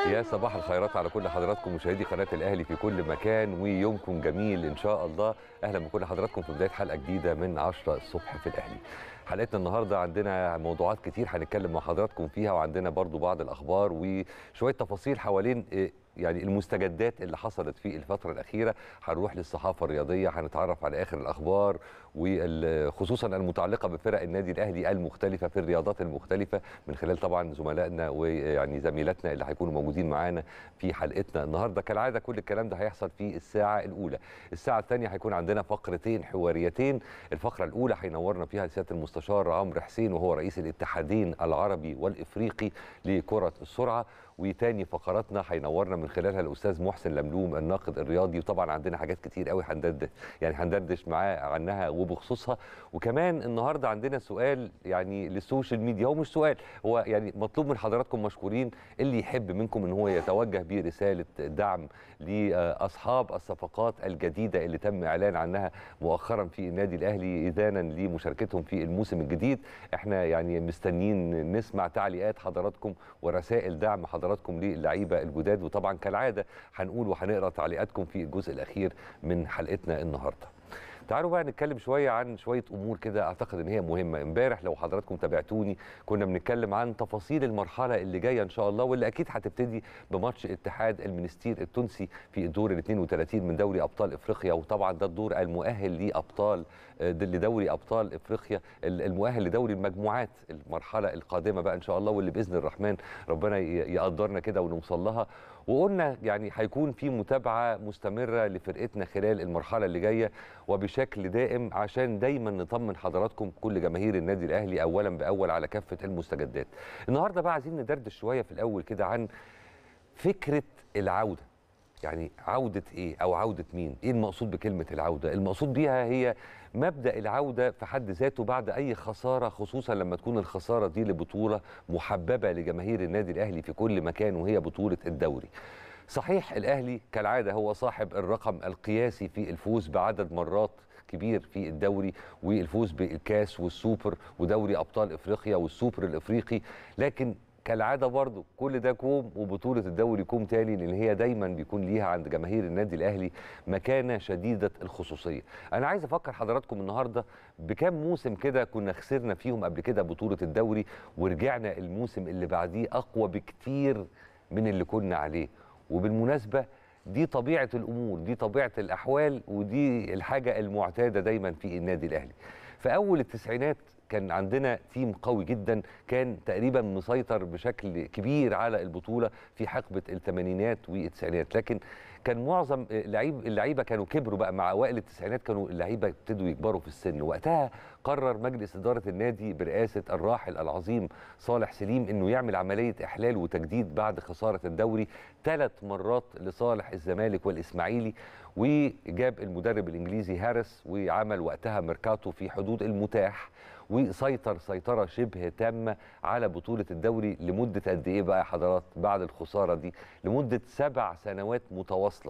يا صباح الخيرات على كل حضراتكم مشاهدي قناه الاهلي في كل مكان ويومكم جميل ان شاء الله اهلا بكل حضراتكم في بدايه حلقه جديده من 10 الصبح في الاهلي حلقتنا النهارده عندنا موضوعات كتير هنتكلم مع حضراتكم فيها وعندنا برضو بعض الاخبار وشويه تفاصيل حوالين إيه، يعني المستجدات اللي حصلت في الفترة الأخيرة هنروح للصحافة الرياضية هنتعرف على آخر الأخبار وخصوصا المتعلقة بفرق النادي الأهلي المختلفة في الرياضات المختلفة من خلال طبعا زملائنا ويعني زميلاتنا اللي هيكونوا موجودين معانا في حلقتنا النهاردة كالعادة كل الكلام ده هيحصل في الساعة الأولى الساعة الثانية هيكون عندنا فقرتين حواريتين الفقرة الأولى هينورنا فيها سيادة المستشار عمرو حسين وهو رئيس الاتحادين العربي والإفريقي لكرة السرعة وتاني فقراتنا هينورنا من خلالها الاستاذ محسن لملوم الناقد الرياضي وطبعا عندنا حاجات كتير قوي هندردش يعني هندردش معاه عنها وبخصوصها وكمان النهارده عندنا سؤال يعني للسوشيال ميديا هو مش سؤال هو يعني مطلوب من حضراتكم مشكورين اللي يحب منكم ان هو يتوجه برساله دعم لاصحاب الصفقات الجديده اللي تم اعلان عنها مؤخرا في النادي الاهلي اذانا لمشاركتهم في الموسم الجديد احنا يعني مستنيين نسمع تعليقات حضراتكم ورسائل دعم حضراتكم للعيبه الجداد وطبعا كالعاده هنقول وهنقرا تعليقاتكم في الجزء الاخير من حلقتنا النهارده تعالوا بقى نتكلم شويه عن شويه امور كده اعتقد ان هي مهمه امبارح لو حضراتكم تابعتوني كنا بنتكلم عن تفاصيل المرحله اللي جايه ان شاء الله واللي اكيد هتبتدي بماتش اتحاد المنستير التونسي في الدور ال 32 من دوري ابطال افريقيا وطبعا ده الدور المؤهل لابطال لدوري ابطال افريقيا المؤهل لدوري المجموعات المرحله القادمه بقى ان شاء الله واللي باذن الرحمن ربنا يقدرنا كده ونوصل لها وقلنا يعني هيكون في متابعه مستمره لفرقتنا خلال المرحله اللي جايه وبشكل دائم عشان دايما نطمن حضراتكم كل جماهير النادي الاهلي اولا باول على كافه المستجدات. النهارده بقى عايزين ندردش شويه في الاول كده عن فكره العوده. يعني عودة إيه أو عودة مين؟ إيه المقصود بكلمة العودة؟ المقصود بيها هي مبدأ العودة في حد ذاته بعد أي خسارة خصوصا لما تكون الخسارة دي لبطولة محببة لجماهير النادي الأهلي في كل مكان وهي بطولة الدوري. صحيح الأهلي كالعادة هو صاحب الرقم القياسي في الفوز بعدد مرات كبير في الدوري والفوز بالكاس والسوبر ودوري أبطال إفريقيا والسوبر الإفريقي لكن كالعاده برضو كل ده كوم وبطوله الدوري كوم تاني لان هي دايما بيكون ليها عند جماهير النادي الاهلي مكانه شديده الخصوصيه. انا عايز افكر حضراتكم النهارده بكام موسم كده كنا خسرنا فيهم قبل كده بطوله الدوري ورجعنا الموسم اللي بعديه اقوى بكتير من اللي كنا عليه. وبالمناسبه دي طبيعه الامور، دي طبيعه الاحوال ودي الحاجه المعتاده دايما في النادي الاهلي. في اول التسعينات كان عندنا تيم قوي جدا كان تقريبا مسيطر بشكل كبير على البطوله في حقبه الثمانينات والتسعينات لكن كان معظم اللعيب اللعيبه كانوا كبروا بقى مع اوائل التسعينات كانوا اللعيبه ابتدوا يكبروا في السن وقتها قرر مجلس اداره النادي برئاسه الراحل العظيم صالح سليم انه يعمل عمليه احلال وتجديد بعد خساره الدوري ثلاث مرات لصالح الزمالك والاسماعيلي وجاب المدرب الانجليزي هارس وعمل وقتها ميركاتو في حدود المتاح وسيطر سيطره شبه تامه على بطوله الدوري لمده قد ايه بقى يا حضرات بعد الخساره دي لمده سبع سنوات متواصله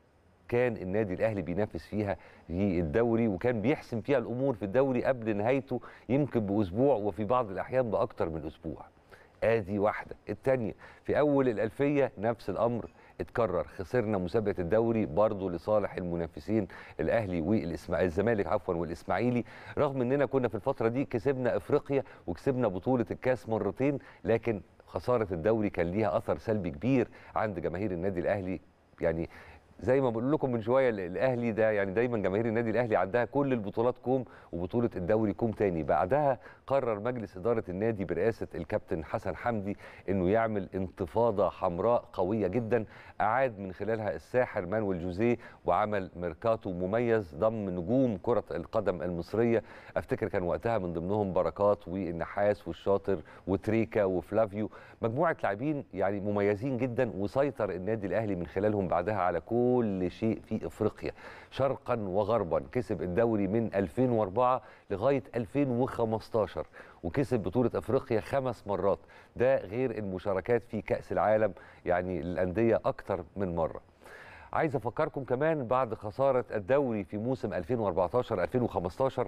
كان النادي الاهلي بينافس فيها في الدوري وكان بيحسم فيها الامور في الدوري قبل نهايته يمكن باسبوع وفي بعض الاحيان باكتر من اسبوع ادي واحده الثانيه في اول الالفيه نفس الامر اتكرر خسرنا مسابقه الدوري برضه لصالح المنافسين الاهلي والاسماعيلي الزمالك عفوا والاسماعيلي رغم اننا كنا في الفتره دي كسبنا افريقيا وكسبنا بطوله الكاس مرتين لكن خساره الدوري كان ليها اثر سلبي كبير عند جماهير النادي الاهلي يعني زي ما بقول لكم من شويه الاهلي ده يعني دايما جماهير النادي الاهلي عندها كل البطولات كوم وبطوله الدوري كوم تاني بعدها قرر مجلس اداره النادي برئاسه الكابتن حسن حمدي انه يعمل انتفاضه حمراء قويه جدا اعاد من خلالها الساحر مانويل جوزيه وعمل ميركاتو مميز ضم نجوم كره القدم المصريه افتكر كان وقتها من ضمنهم بركات والنحاس والشاطر وتريكا وفلافيو مجموعه لاعبين يعني مميزين جدا وسيطر النادي الاهلي من خلالهم بعدها على كل كل شيء في افريقيا شرقا وغربا كسب الدوري من 2004 لغايه 2015 وكسب بطوله افريقيا خمس مرات ده غير المشاركات في كاس العالم يعني للانديه اكتر من مره عايز افكركم كمان بعد خساره الدوري في موسم 2014 2015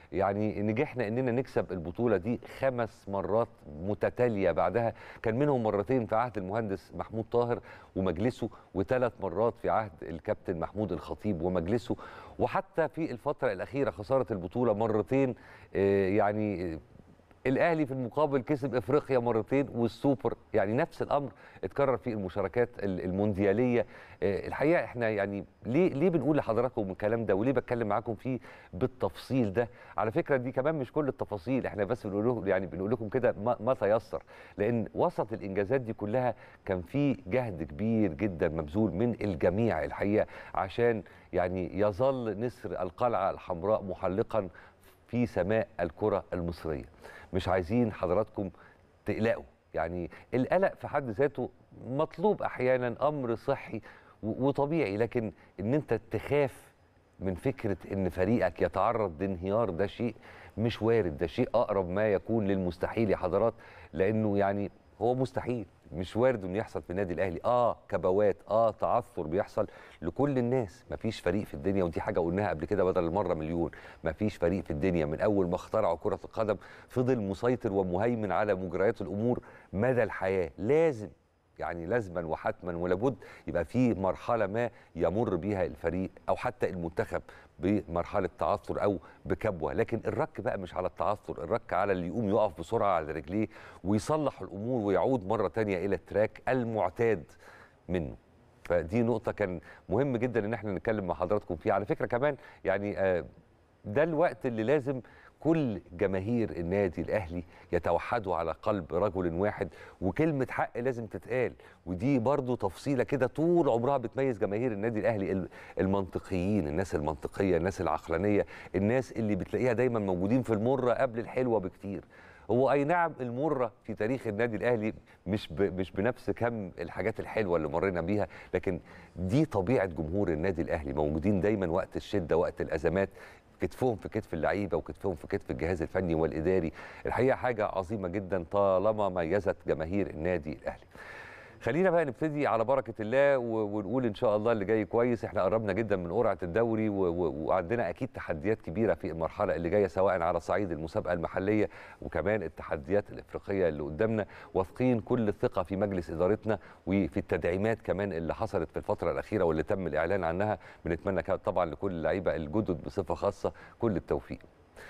يعني نجحنا اننا نكسب البطوله دي خمس مرات متتاليه بعدها كان منهم مرتين في عهد المهندس محمود طاهر ومجلسه وثلاث مرات في عهد الكابتن محمود الخطيب ومجلسه وحتى في الفتره الاخيره خساره البطوله مرتين آه، يعني الاهلي في المقابل كسب افريقيا مرتين والسوبر يعني نفس الامر اتكرر في المشاركات ال- الموندياليه آه، الحقيقه احنا يعني ليه ليه بنقول لحضراتكم الكلام ده وليه بتكلم معاكم فيه بالتفصيل ده على فكره دي كمان مش كل التفاصيل احنا بس بنقول لكم يعني بنقول لكم كده ما, ما تيسر لان وسط الانجازات دي كلها كان في جهد كبير جدا مبذول من الجميع الحقيقه عشان يعني يظل نسر القلعه الحمراء محلقا في سماء الكره المصريه مش عايزين حضراتكم تقلقوا يعني القلق في حد ذاته مطلوب احيانا امر صحي و- وطبيعي لكن ان انت تخاف من فكره ان فريقك يتعرض لانهيار ده شيء مش وارد ده شيء اقرب ما يكون للمستحيل يا حضرات لانه يعني هو مستحيل مش وارد انه يحصل في النادي الاهلي اه كبوات اه تعثر بيحصل لكل الناس مفيش فريق في الدنيا ودي حاجه قلناها قبل كده بدل المره مليون مفيش فريق في الدنيا من اول ما اخترعوا كره القدم فضل مسيطر ومهيمن على مجريات الامور مدى الحياه لازم يعني لازما وحتما ولابد يبقى في مرحله ما يمر بيها الفريق او حتى المنتخب بمرحله تعثر او بكبوه لكن الرك بقى مش على التعثر الرك على اللي يقوم يقف بسرعه على رجليه ويصلح الامور ويعود مره تانية الى التراك المعتاد منه فدي نقطة كان مهم جدا ان احنا نتكلم مع حضراتكم فيها على فكرة كمان يعني آه، ده الوقت اللي لازم كل جماهير النادي الاهلي يتوحدوا على قلب رجل واحد وكلمه حق لازم تتقال ودي برضو تفصيله كده طول عمرها بتميز جماهير النادي الاهلي ال- المنطقيين الناس المنطقيه الناس العقلانيه الناس اللي بتلاقيها دايما موجودين في المره قبل الحلوه بكتير هو اي نعم المره في تاريخ النادي الاهلي مش ب... مش بنفس كم الحاجات الحلوه اللي مرينا بيها لكن دي طبيعه جمهور النادي الاهلي موجودين دايما وقت الشده وقت الازمات كتفهم في كتف اللعيبه وكتفهم في كتف الجهاز الفني والاداري الحقيقه حاجه عظيمه جدا طالما ميزت جماهير النادي الاهلي خلينا بقى نبتدي على بركه الله و- ونقول ان شاء الله اللي جاي كويس احنا قربنا جدا من قرعه الدوري و- و- وعندنا اكيد تحديات كبيره في المرحله اللي جايه سواء على صعيد المسابقه المحليه وكمان التحديات الافريقيه اللي قدامنا واثقين كل الثقه في مجلس ادارتنا وفي التدعيمات كمان اللي حصلت في الفتره الاخيره واللي تم الاعلان عنها بنتمنى كا- طبعا لكل اللعيبه الجدد بصفه خاصه كل التوفيق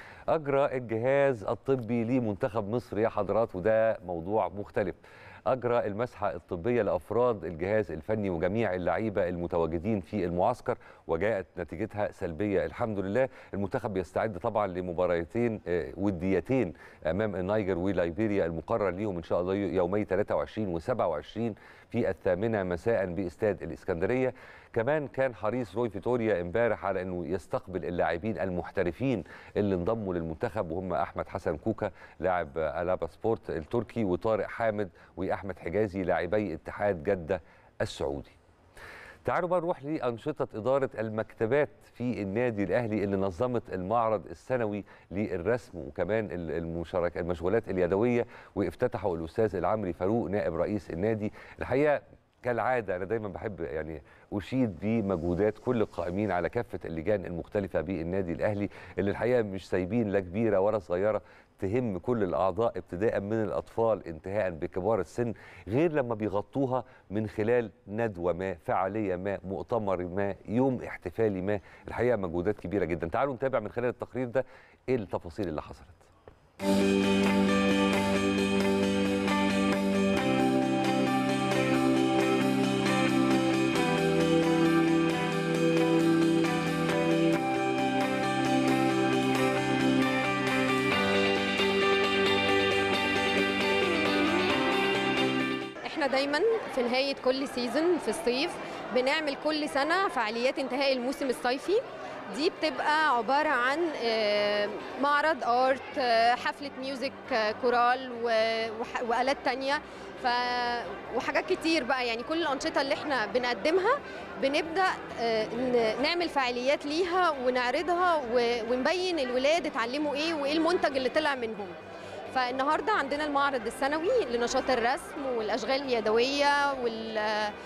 اجرى الجهاز الطبي لمنتخب مصر يا حضرات وده موضوع مختلف اجرى المسحه الطبيه لافراد الجهاز الفني وجميع اللعيبه المتواجدين في المعسكر وجاءت نتيجتها سلبيه الحمد لله المنتخب بيستعد طبعا لمباراتين آه، وديتين امام النيجر وليبيريا المقرر ليهم ان شاء الله يومي 23 و27 في الثامنه مساء باستاد الاسكندريه كمان كان حريص روي فيتوريا امبارح على انه يستقبل اللاعبين المحترفين اللي انضموا للمنتخب وهم احمد حسن كوكا لاعب الابا سبورت التركي وطارق حامد واحمد حجازي لاعبي اتحاد جده السعودي تعالوا بقى نروح لأنشطة إدارة المكتبات في النادي الأهلي اللي نظمت المعرض السنوي للرسم وكمان ال- المشاركة المشغولات اليدوية وافتتحه الأستاذ العمري فاروق نائب رئيس النادي الحقيقة كالعادة أنا دايما بحب يعني أشيد بمجهودات كل القائمين على كافة اللجان المختلفة بالنادي الأهلي اللي الحقيقة مش سايبين لا كبيرة ولا صغيرة تهم كل الأعضاء ابتداء من الأطفال انتهاء بكبار السن غير لما بيغطوها من خلال ندوة ما فعالية ما مؤتمر ما يوم احتفالي ما الحقيقة مجهودات كبيرة جدا تعالوا نتابع من خلال التقرير ده ايه التفاصيل اللي حصلت احنا دايما في نهايه كل سيزون في الصيف بنعمل كل سنه فعاليات انتهاء الموسم الصيفي دي بتبقى عباره عن آه، معرض ارت آه، حفله ميوزك آه، كورال و- وح- والات تانية ف وحاجات كتير بقى يعني كل الانشطه اللي احنا بنقدمها بنبدا آه، ن- نعمل فعاليات ليها ونعرضها و- ونبين الولاد اتعلموا ايه وايه المنتج اللي طلع منهم فالنهارده عندنا المعرض السنوي لنشاط الرسم والاشغال اليدويه وال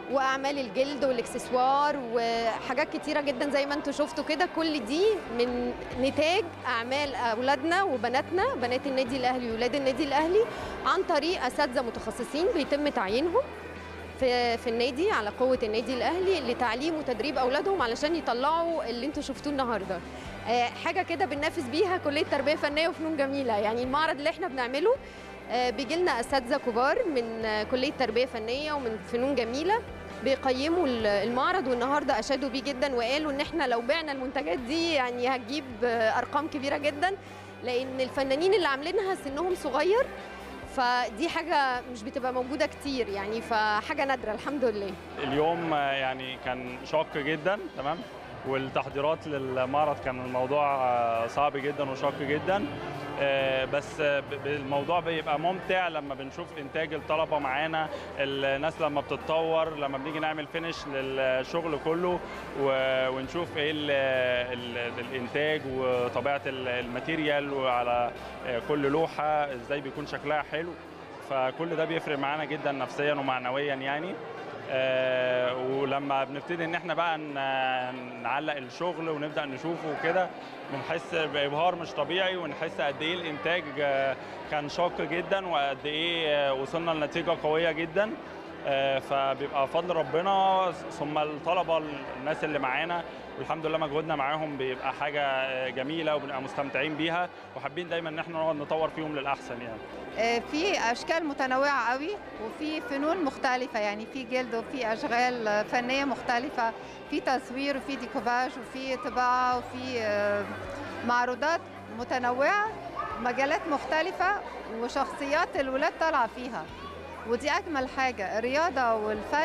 واعمال الجلد والاكسسوار وحاجات كتيره جدا زي ما انتم شفتوا كده كل دي من نتاج اعمال اولادنا وبناتنا بنات النادي الاهلي واولاد النادي الاهلي عن طريق اساتذه متخصصين بيتم تعيينهم في في النادي على قوه النادي الاهلي لتعليم وتدريب اولادهم علشان يطلعوا اللي انتم شفتوه النهارده آه، حاجه كده بننافس بيها كليه تربيه فنيه وفنون جميله يعني المعرض اللي احنا بنعمله بيجي لنا اساتذه كبار من آه، كليه تربيه فنيه ومن فنون جميله بيقيموا ال- المعرض والنهارده اشادوا بيه جدا وقالوا ان احنا لو بعنا المنتجات دي يعني هتجيب آه، ارقام كبيره جدا لان الفنانين اللي عاملينها سنهم صغير فدي حاجه مش بتبقى موجوده كتير يعني فحاجه نادره الحمد لله اليوم آه، يعني كان شاق جدا تمام والتحضيرات للمعرض كان الموضوع آه، صعب جدا وشاق جدا آه، بس آه، ب- ب- الموضوع بيبقى ممتع لما بنشوف انتاج الطلبه معانا الناس لما بتتطور لما بنيجي نعمل فينش للشغل كله و- ونشوف ايه ال ال الانتاج وطبيعه ال- الماتيريال وعلى آه، كل لوحه ازاي بيكون شكلها حلو فكل ده بيفرق معانا جدا نفسيا ومعنويا يعني آه، ولما بنبتدي ان احنا بقى ن- نعلق الشغل ونبدا نشوفه وكده بنحس بابهار مش طبيعي ونحس قد ايه الانتاج آه، كان شاق جدا وقد ايه آه، وصلنا لنتيجه قويه جدا آه، فبيبقى فضل ربنا ثم الطلبه الناس اللي معانا والحمد لله مجهودنا معاهم بيبقى حاجه آه، جميله وبنبقى مستمتعين بيها وحابين دايما ان احنا نقعد نطور فيهم للاحسن يعني آه، في اشكال متنوعه قوي وفي فنون مختلفه يعني في جلد وفي اشغال آه، فنيه مختلفه في تصوير وفي ديكوباج وفي طباعه وفي آه، معروضات متنوعه مجالات مختلفه وشخصيات الولاد طالعه فيها ودي اجمل حاجه الرياضه والفن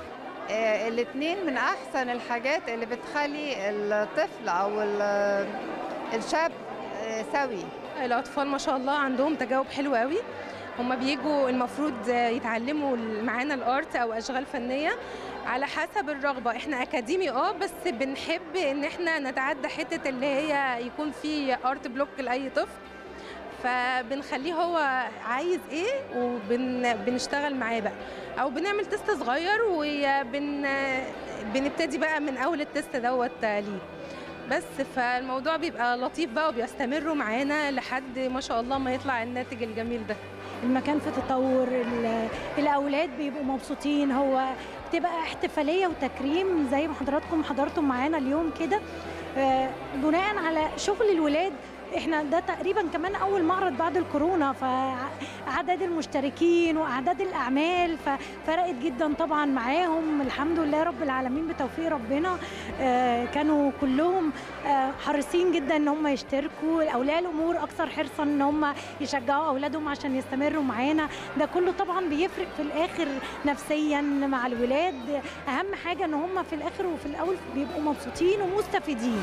الاثنين من احسن الحاجات اللي بتخلي الطفل او ال- الشاب آه، سوي الأطفال ما شاء الله عندهم تجاوب حلو قوي هما بيجوا المفروض يتعلموا معانا الارت او اشغال فنيه على حسب الرغبه احنا اكاديمي اه بس بنحب ان احنا نتعدى حته اللي هي يكون في ارت بلوك لاي طفل فبنخليه هو عايز ايه وبنشتغل معاه بقى او بنعمل تيست صغير وبن بنبتدي بقى من اول التيست دوت ليه بس فالموضوع بيبقى لطيف بقى وبيستمروا معانا لحد ما شاء الله ما يطلع الناتج الجميل ده المكان في تطور ال- الاولاد بيبقوا مبسوطين هو بتبقى احتفاليه وتكريم زي ما حضراتكم حضرتم معانا اليوم كده آه، بناء على شغل الولاد احنا ده تقريبا كمان اول معرض بعد الكورونا فعدد المشتركين واعداد الاعمال ففرقت جدا طبعا معاهم الحمد لله رب العالمين بتوفيق ربنا آه، كانوا كلهم آه، حريصين جدا ان هم يشتركوا اولياء الامور اكثر حرصا ان هم يشجعوا اولادهم عشان يستمروا معانا ده كله طبعا بيفرق في الاخر نفسيا مع الولاد اهم حاجه ان هم في الاخر وفي الاول بيبقوا مبسوطين ومستفيدين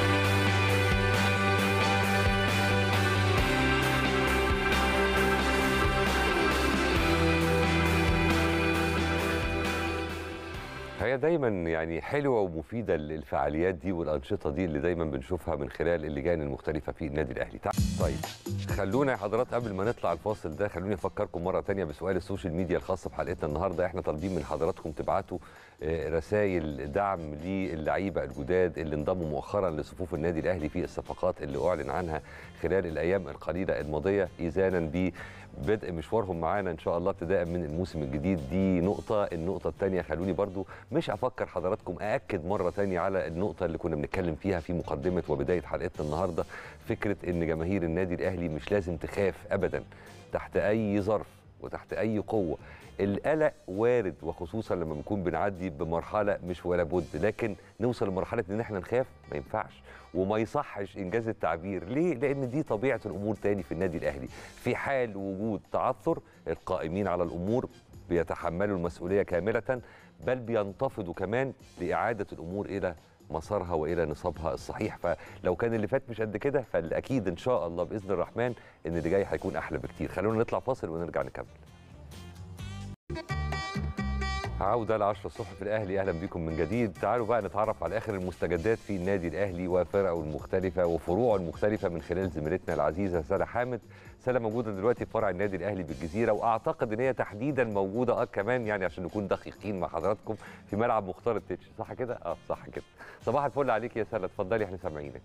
هي دايما يعني حلوه ومفيده الفعاليات دي والانشطه دي اللي دايما بنشوفها من خلال اللجان المختلفه في النادي الاهلي تع- طيب خلونا يا حضرات قبل ما نطلع الفاصل ده خلوني افكركم مره تانية بسؤال السوشيال ميديا الخاص بحلقتنا النهارده احنا طالبين من حضراتكم تبعتوا رسائل دعم للعيبه الجداد اللي انضموا مؤخرا لصفوف النادي الاهلي في الصفقات اللي اعلن عنها خلال الايام القليله الماضيه اذانا ب بدء مشوارهم معانا ان شاء الله ابتداء من الموسم الجديد دي نقطه النقطه الثانيه خلوني برضو مش افكر حضراتكم ااكد مره تانية على النقطه اللي كنا بنتكلم فيها في مقدمه وبدايه حلقتنا النهارده فكره ان جماهير النادي الاهلي مش لازم تخاف ابدا تحت اي ظرف وتحت اي قوه القلق وارد وخصوصا لما بنكون بنعدي بمرحله مش ولا بد لكن نوصل لمرحله ان احنا نخاف ما ينفعش وما يصحش انجاز التعبير ليه لان دي طبيعه الامور تاني في النادي الاهلي في حال وجود تعثر القائمين على الامور بيتحملوا المسؤوليه كامله بل بينتفضوا كمان لاعاده الامور الى مسارها والى نصابها الصحيح فلو كان اللي فات مش قد كده فالاكيد ان شاء الله باذن الرحمن ان اللي جاي هيكون احلى بكتير خلونا نطلع فاصل ونرجع نكمل عودة ل 10 الصبح في الأهلي أهلا بكم من جديد تعالوا بقى نتعرف على آخر المستجدات في النادي الأهلي وفرقه المختلفة وفروعه المختلفة من خلال زميلتنا العزيزة سارة حامد سارة موجودة دلوقتي في فرع النادي الأهلي بالجزيرة وأعتقد إن هي تحديدا موجودة أه كمان يعني عشان نكون دقيقين مع حضراتكم في ملعب مختار التتش صح كده؟ أه صح كده صباح الفل عليك يا سارة اتفضلي احنا سامعينك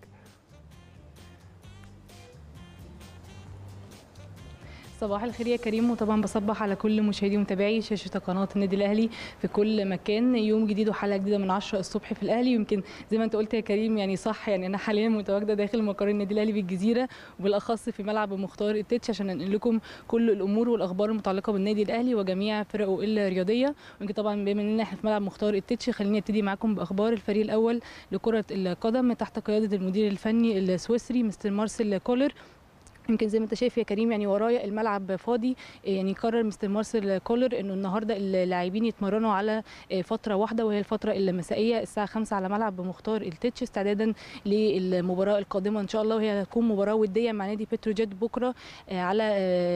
صباح الخير يا كريم وطبعا بصبح على كل مشاهدي ومتابعي شاشه قناه النادي الاهلي في كل مكان يوم جديد وحلقه جديده من 10 الصبح في الاهلي يمكن زي ما انت قلت يا كريم يعني صح يعني انا حاليا متواجده داخل مقر النادي الاهلي بالجزيره وبالاخص في ملعب مختار التتش عشان انقل لكم كل الامور والاخبار المتعلقه بالنادي الاهلي وجميع فرقه الرياضيه ويمكن طبعا بما اننا احنا في ملعب مختار التتش خليني ابتدي معاكم باخبار الفريق الاول لكره القدم تحت قياده المدير الفني السويسري مستر مارسيل كولر يمكن زي ما انت شايف يا كريم يعني ورايا الملعب فاضي يعني قرر مستر مارسيل كولر انه النهارده اللاعبين يتمرنوا على فتره واحده وهي الفتره المسائيه الساعه 5 على ملعب مختار التتش استعدادا للمباراه القادمه ان شاء الله وهي هتكون مباراه وديه مع نادي بتروجيت بكره على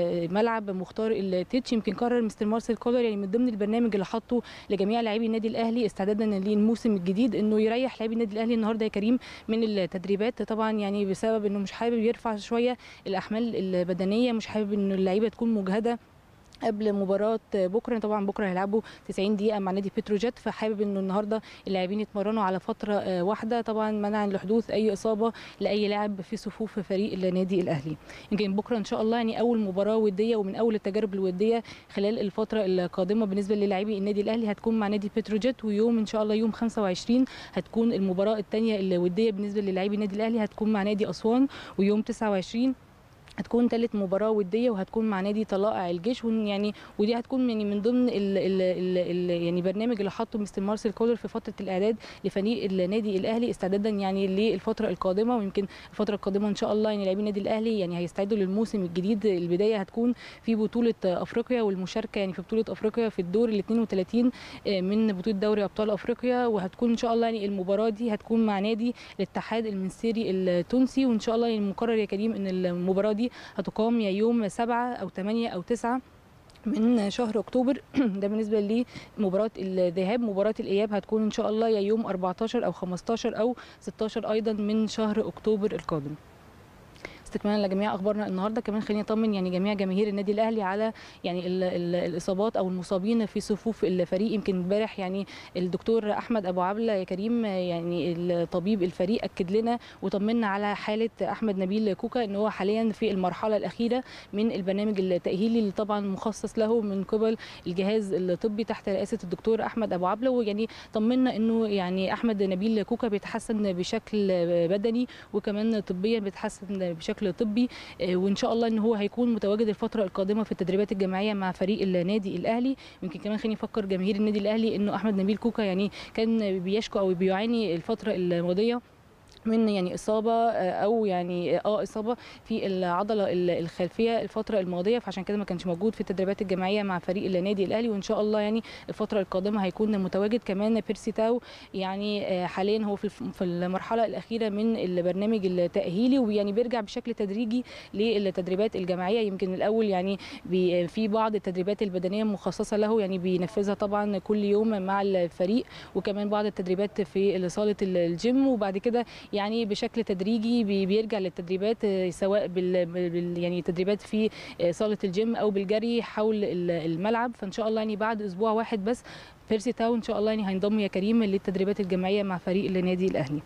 ملعب مختار التتش يمكن قرر مستر مارسيل كولر يعني من ضمن البرنامج اللي حطه لجميع لاعبي النادي الاهلي استعدادا للموسم الجديد انه يريح لاعبي النادي الاهلي النهارده يا كريم من التدريبات طبعا يعني بسبب انه مش حابب يرفع شويه الاحمال البدنيه مش حابب ان اللعيبه تكون مجهده قبل مباراه بكره طبعا بكره هيلعبوا 90 دقيقه مع نادي بتروجيت فحابب انه النهارده اللاعبين يتمرنوا على فتره واحده طبعا منعا لحدوث اي اصابه لاي لاعب في صفوف فريق النادي الاهلي يمكن بكره ان شاء الله يعني اول مباراه وديه ومن اول التجارب الوديه خلال الفتره القادمه بالنسبه للاعبي النادي الاهلي هتكون مع نادي بتروجيت ويوم ان شاء الله يوم 25 هتكون المباراه الثانيه الوديه بالنسبه للاعبي النادي الاهلي هتكون مع نادي اسوان ويوم 29 هتكون ثالث مباراه وديه وهتكون مع نادي طلائع الجيش يعني ودي هتكون يعني من ضمن ال ال ال ال يعني برنامج اللي حاطه مستر مارسيل كولر في فتره الاعداد لفريق النادي الاهلي استعدادا يعني للفتره القادمه ويمكن الفتره القادمه ان شاء الله يعني لاعبي النادي الاهلي يعني هيستعدوا للموسم الجديد البدايه هتكون في بطوله افريقيا والمشاركه يعني في بطوله افريقيا في الدور ال 32 من بطوله دوري ابطال افريقيا وهتكون ان شاء الله يعني المباراه دي هتكون مع نادي الاتحاد المنسيري التونسي وان شاء الله يعني مقرر يا كريم ان المباراه دي هتقام يا يوم 7 او 8 او 9 من شهر اكتوبر ده بالنسبه لمباراه الذهاب مباراه الاياب هتكون ان شاء الله يا يوم 14 او 15 او 16 ايضا من شهر اكتوبر القادم استكمالا لجميع اخبارنا النهارده كمان خليني اطمن يعني جميع جماهير النادي الاهلي على يعني ال ال الاصابات او المصابين في صفوف الفريق يمكن امبارح يعني الدكتور احمد ابو عبله يا كريم يعني الطبيب الفريق اكد لنا وطمنا على حاله احمد نبيل كوكا ان هو حاليا في المرحله الاخيره من البرنامج التاهيلي اللي طبعا مخصص له من قبل الجهاز الطبي تحت رئاسه الدكتور احمد ابو عبله ويعني طمنا انه يعني احمد نبيل كوكا بيتحسن بشكل بدني وكمان طبيا بيتحسن بشكل بشكل طبي وان شاء الله ان هو هيكون متواجد الفتره القادمه في التدريبات الجماعيه مع فريق النادي الاهلي يمكن كمان خليني افكر جماهير النادي الاهلي انه احمد نبيل كوكا يعني كان بيشكو او بيعاني الفتره الماضيه من يعني اصابه او يعني اه اصابه في العضله الخلفيه الفتره الماضيه فعشان كده ما كانش موجود في التدريبات الجماعيه مع فريق النادي الاهلي وان شاء الله يعني الفتره القادمه هيكون متواجد كمان بيرسي تاو يعني حاليا هو في في المرحله الاخيره من البرنامج التاهيلي ويعني بيرجع بشكل تدريجي للتدريبات الجماعيه يمكن الاول يعني في بعض التدريبات البدنيه المخصصه له يعني بينفذها طبعا كل يوم مع الفريق وكمان بعض التدريبات في صاله الجيم وبعد كده يعني بشكل تدريجي بيرجع للتدريبات سواء بال يعني تدريبات في صاله الجيم او بالجري حول الملعب فان شاء الله يعني بعد اسبوع واحد بس بيرسي تاو ان شاء الله يعني هينضم يا كريم للتدريبات الجماعيه مع فريق النادي الاهلي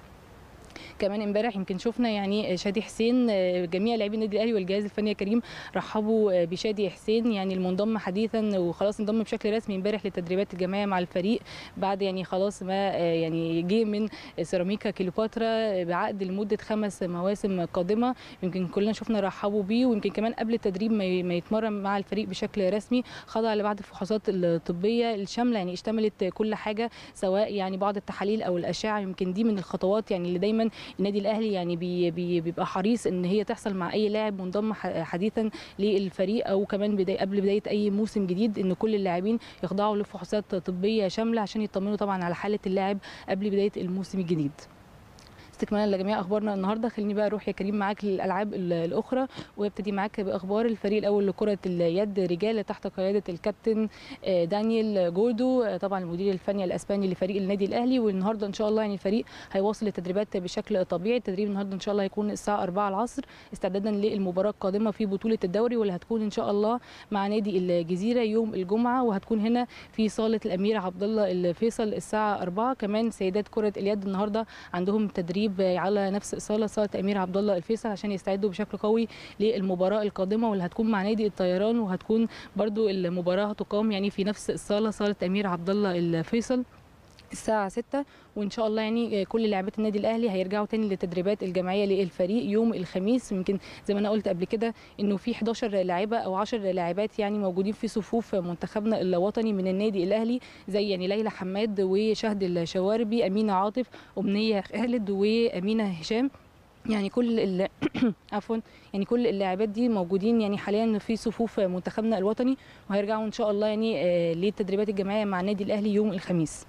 كمان امبارح يمكن شفنا يعني شادي حسين جميع لاعبي النادي الاهلي والجهاز الفني يا كريم رحبوا بشادي حسين يعني المنضم حديثا وخلاص انضم بشكل رسمي امبارح للتدريبات الجماعيه مع الفريق بعد يعني خلاص ما يعني جه من سيراميكا كليوباترا بعقد لمده خمس مواسم قادمه يمكن كلنا شفنا رحبوا بيه ويمكن كمان قبل التدريب ما يتمرن مع الفريق بشكل رسمي خضع لبعض الفحوصات الطبيه الشامله يعني اشتملت كل حاجه سواء يعني بعض التحاليل او الاشعه يمكن دي من الخطوات يعني اللي دايما النادي الاهلي يعني بي بي بيبقى حريص ان هي تحصل مع اي لاعب منضم حديثا للفريق او كمان بداية قبل بدايه اي موسم جديد ان كل اللاعبين يخضعوا لفحوصات طبيه شامله عشان يطمنوا طبعا على حاله اللاعب قبل بدايه الموسم الجديد استكمالا لجميع اخبارنا النهارده خليني بقى اروح يا كريم معاك للالعاب ال- الاخرى وابتدي معاك باخبار الفريق الاول لكره اليد رجال تحت قياده الكابتن آه، دانيال جوردو آه، طبعا المدير الفني الاسباني لفريق النادي الاهلي والنهارده ان شاء الله يعني الفريق هيواصل التدريبات بشكل طبيعي التدريب النهارده ان شاء الله هيكون الساعه 4 العصر استعدادا للمباراه القادمه في بطوله الدوري واللي هتكون ان شاء الله مع نادي الجزيره يوم الجمعه وهتكون هنا في صاله الامير عبد الله الفيصل الساعه 4 كمان سيدات كره اليد النهارده عندهم تدريب على نفس صاله صاله الامير عبد الله الفيصل عشان يستعدوا بشكل قوي للمباراه القادمه واللي هتكون مع نادي الطيران وهتكون برضو المباراه هتقام يعني في نفس الصاله صاله امير عبد الله الفيصل الساعة 6 وإن شاء الله يعني كل لاعبات النادي الأهلي هيرجعوا تاني للتدريبات الجماعية للفريق يوم الخميس يمكن زي ما أنا قلت قبل كده إنه في 11 لاعبة أو 10 لاعبات يعني موجودين في صفوف منتخبنا الوطني من النادي الأهلي زي يعني ليلى حماد وشهد الشواربي أمينة عاطف أمنية خالد وأمينة هشام يعني كل ال- عفوا يعني كل اللاعبات دي موجودين يعني حاليا في صفوف منتخبنا الوطني وهيرجعوا ان شاء الله يعني آه، للتدريبات الجماعيه مع النادي الاهلي يوم الخميس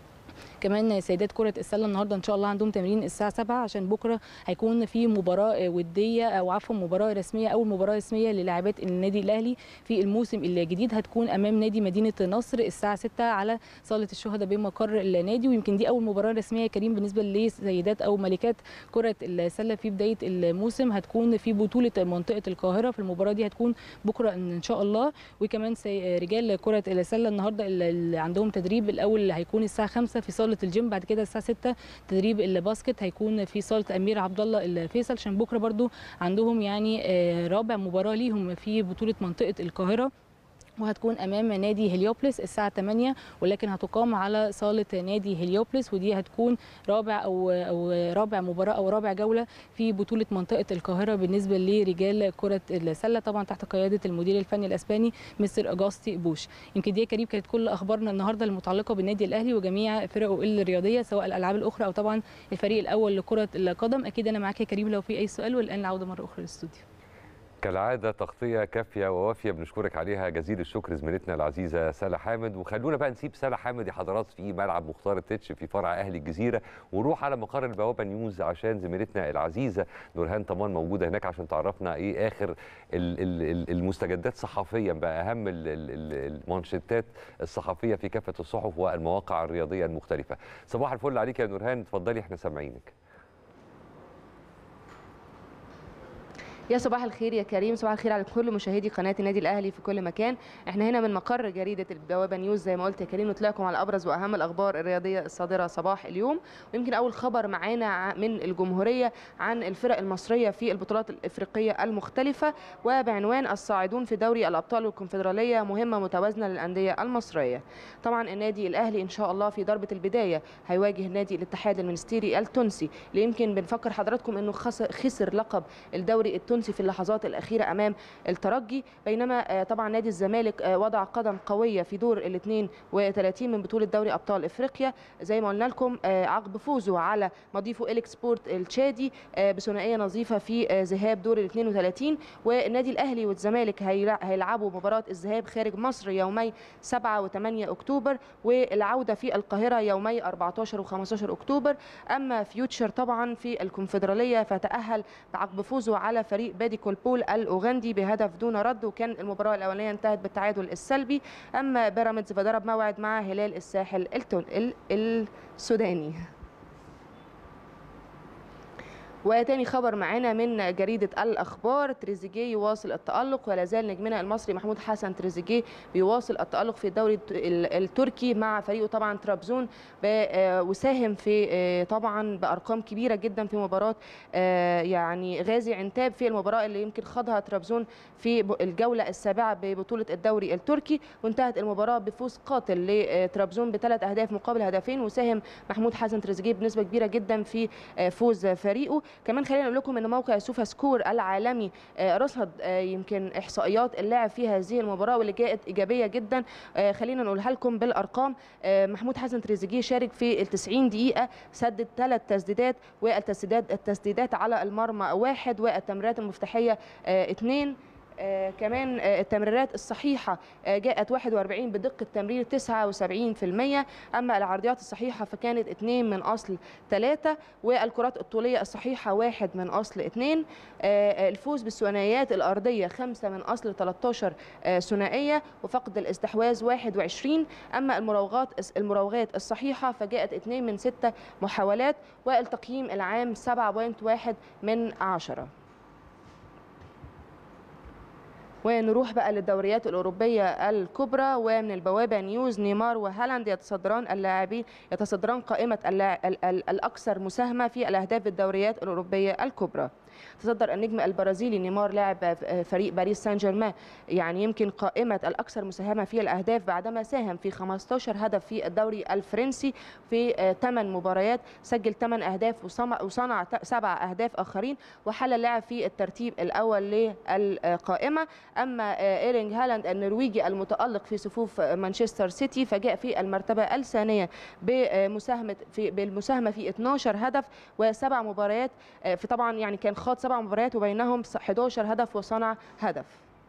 كمان سيدات كرة السلة النهارده ان شاء الله عندهم تمرين الساعة 7 عشان بكرة هيكون في مباراة ودية او عفوا مباراة رسمية اول مباراة رسمية للاعبات النادي الاهلي في الموسم الجديد هتكون امام نادي مدينة نصر الساعة 6 على صالة الشهداء بمقر النادي ويمكن دي اول مباراة رسمية يا كريم بالنسبة لسيدات او ملكات كرة السلة في بداية الموسم هتكون في بطولة منطقة القاهرة في المباراة دي هتكون بكرة ان شاء الله وكمان سي- رجال كرة السلة النهارده اللي عندهم تدريب الاول اللي هيكون الساعة 5 في صالة الجيم بعد كده الساعة 6 تدريب الباسكت هيكون في صالة أمير عبد الله الفيصل عشان بكرة برضو عندهم يعني آه، رابع مباراة ليهم في بطولة منطقة القاهرة وهتكون امام نادي هليوبلس الساعه 8 ولكن هتقام على صاله نادي هليوبلس ودي هتكون رابع او او رابع مباراه او رابع جوله في بطوله منطقه القاهره بالنسبه لرجال كره السله طبعا تحت قياده المدير الفني الاسباني مستر اجاستي بوش يمكن دي يا كريم كانت كل اخبارنا النهارده المتعلقه بالنادي الاهلي وجميع فرقه الرياضيه سواء الالعاب الاخرى او طبعا الفريق الاول لكره القدم اكيد انا معاك يا كريم لو في اي سؤال والان العوده مره اخرى للاستوديو كالعاده تغطيه كافيه ووافيه بنشكرك عليها جزيل الشكر زميلتنا العزيزه سلا حامد وخلونا بقى نسيب سلا حامد يا حضرات في ملعب مختار التتش في فرع اهلي الجزيره ونروح على مقر البوابه نيوز عشان زميلتنا العزيزه نورهان طمان موجوده هناك عشان تعرفنا ايه اخر ال- ال- ال- المستجدات صحفيا بقى اهم ال- ال- ال- المانشيتات الصحفيه في كافه الصحف والمواقع الرياضيه المختلفه صباح الفل عليك يا نورهان اتفضلي احنا سامعينك يا صباح الخير يا كريم صباح الخير على كل مشاهدي قناه النادي الاهلي في كل مكان احنا هنا من مقر جريده البوابه نيوز زي ما قلت يا كريم نطلعكم على ابرز واهم الاخبار الرياضيه الصادره صباح اليوم ويمكن اول خبر معانا ع- من الجمهوريه عن الفرق المصريه في البطولات الافريقيه المختلفه وبعنوان الصاعدون في دوري الابطال والكونفدراليه مهمه متوازنه للانديه المصريه طبعا النادي الاهلي ان شاء الله في ضربه البدايه هيواجه نادي الاتحاد المنستيري التونسي اللي يمكن بنفكر حضراتكم انه خسر, خسر لقب الدوري التونسي في اللحظات الاخيره امام الترجي بينما آه، طبعا نادي الزمالك آه، وضع قدم قويه في دور ال 32 من بطوله دوري ابطال افريقيا زي ما قلنا لكم آه، عقب فوزه على مضيفه إليك سبورت التشادي آه، بثنائيه نظيفه في آه، ذهاب دور ال 32 والنادي الاهلي والزمالك هيلع- هيلعبوا مباراه الذهاب خارج مصر يومي 7 و8 اكتوبر والعوده في القاهره يومي 14 و15 اكتوبر اما فيوتشر طبعا في الكونفدراليه فتاهل عقب فوزه على فريق بادي كولبول الاوغندي بهدف دون رد وكان المباراه الاولانيه انتهت بالتعادل السلبي اما بيراميدز فضرب موعد مع هلال الساحل التون ال- السوداني وتاني خبر معانا من جريدة الأخبار تريزيجيه يواصل التألق ولا زال نجمنا المصري محمود حسن تريزيجيه بيواصل التألق في الدوري الت- ال- التركي مع فريقه طبعا ترابزون ب- آه، وساهم في آه، طبعا بأرقام كبيرة جدا في مباراة آه، يعني غازي عنتاب في المباراة اللي يمكن خاضها ترابزون في ب- الجولة السابعة ببطولة الدوري التركي وانتهت المباراة بفوز قاتل لترابزون بثلاث أهداف مقابل هدفين وساهم محمود حسن تريزيجيه بنسبة كبيرة جدا في آه، فوز فريقه كمان خلينا نقول لكم ان موقع سوفا سكور العالمي آه، رصد آه، يمكن احصائيات اللاعب في هذه المباراه واللي جاءت ايجابيه جدا آه، خلينا نقولها لكم بالارقام آه، محمود حسن تريزيجيه شارك في ال 90 دقيقه سدد ثلاث تسديدات والتسديدات التسديدات على المرمى واحد والتمريرات المفتاحيه آه، اثنين آه كمان آه التمريرات الصحيحة آه جاءت 41 بدقة تمرير 79% أما العرضيات الصحيحة فكانت 2 من أصل 3 والكرات الطولية الصحيحة 1 من أصل 2 آه الفوز بالثنائيات الأرضية 5 من أصل 13 آه ثنائية وفقد الاستحواذ 21 أما المراوغات المراوغات الصحيحة فجاءت 2 من 6 محاولات والتقييم العام 7.1 من 10 ونروح بقى للدوريات الأوروبية الكبرى ومن البوابة نيوز نيمار وهالاند يتصدران اللاعبين يتصدران قائمة اللاع- ال- ال- الأكثر مساهمة في الأهداف الدوريات الأوروبية الكبرى تصدر النجم البرازيلي نيمار لاعب فريق باريس سان جيرمان يعني يمكن قائمة الأكثر مساهمة في الأهداف بعدما ساهم في 15 هدف في الدوري الفرنسي في 8 مباريات سجل 8 أهداف وصنع- وصنع سبع أهداف آخرين وحل اللاعب في الترتيب الأول للقائمة أما إيرينج هالاند النرويجي المتألق في صفوف مانشستر سيتي فجاء في المرتبة الثانية بمساهمة في بالمساهمة في 12 هدف وسبع مباريات في طبعا يعني كان خاض سبع مباريات وبينهم 11 هدف وصنع هدف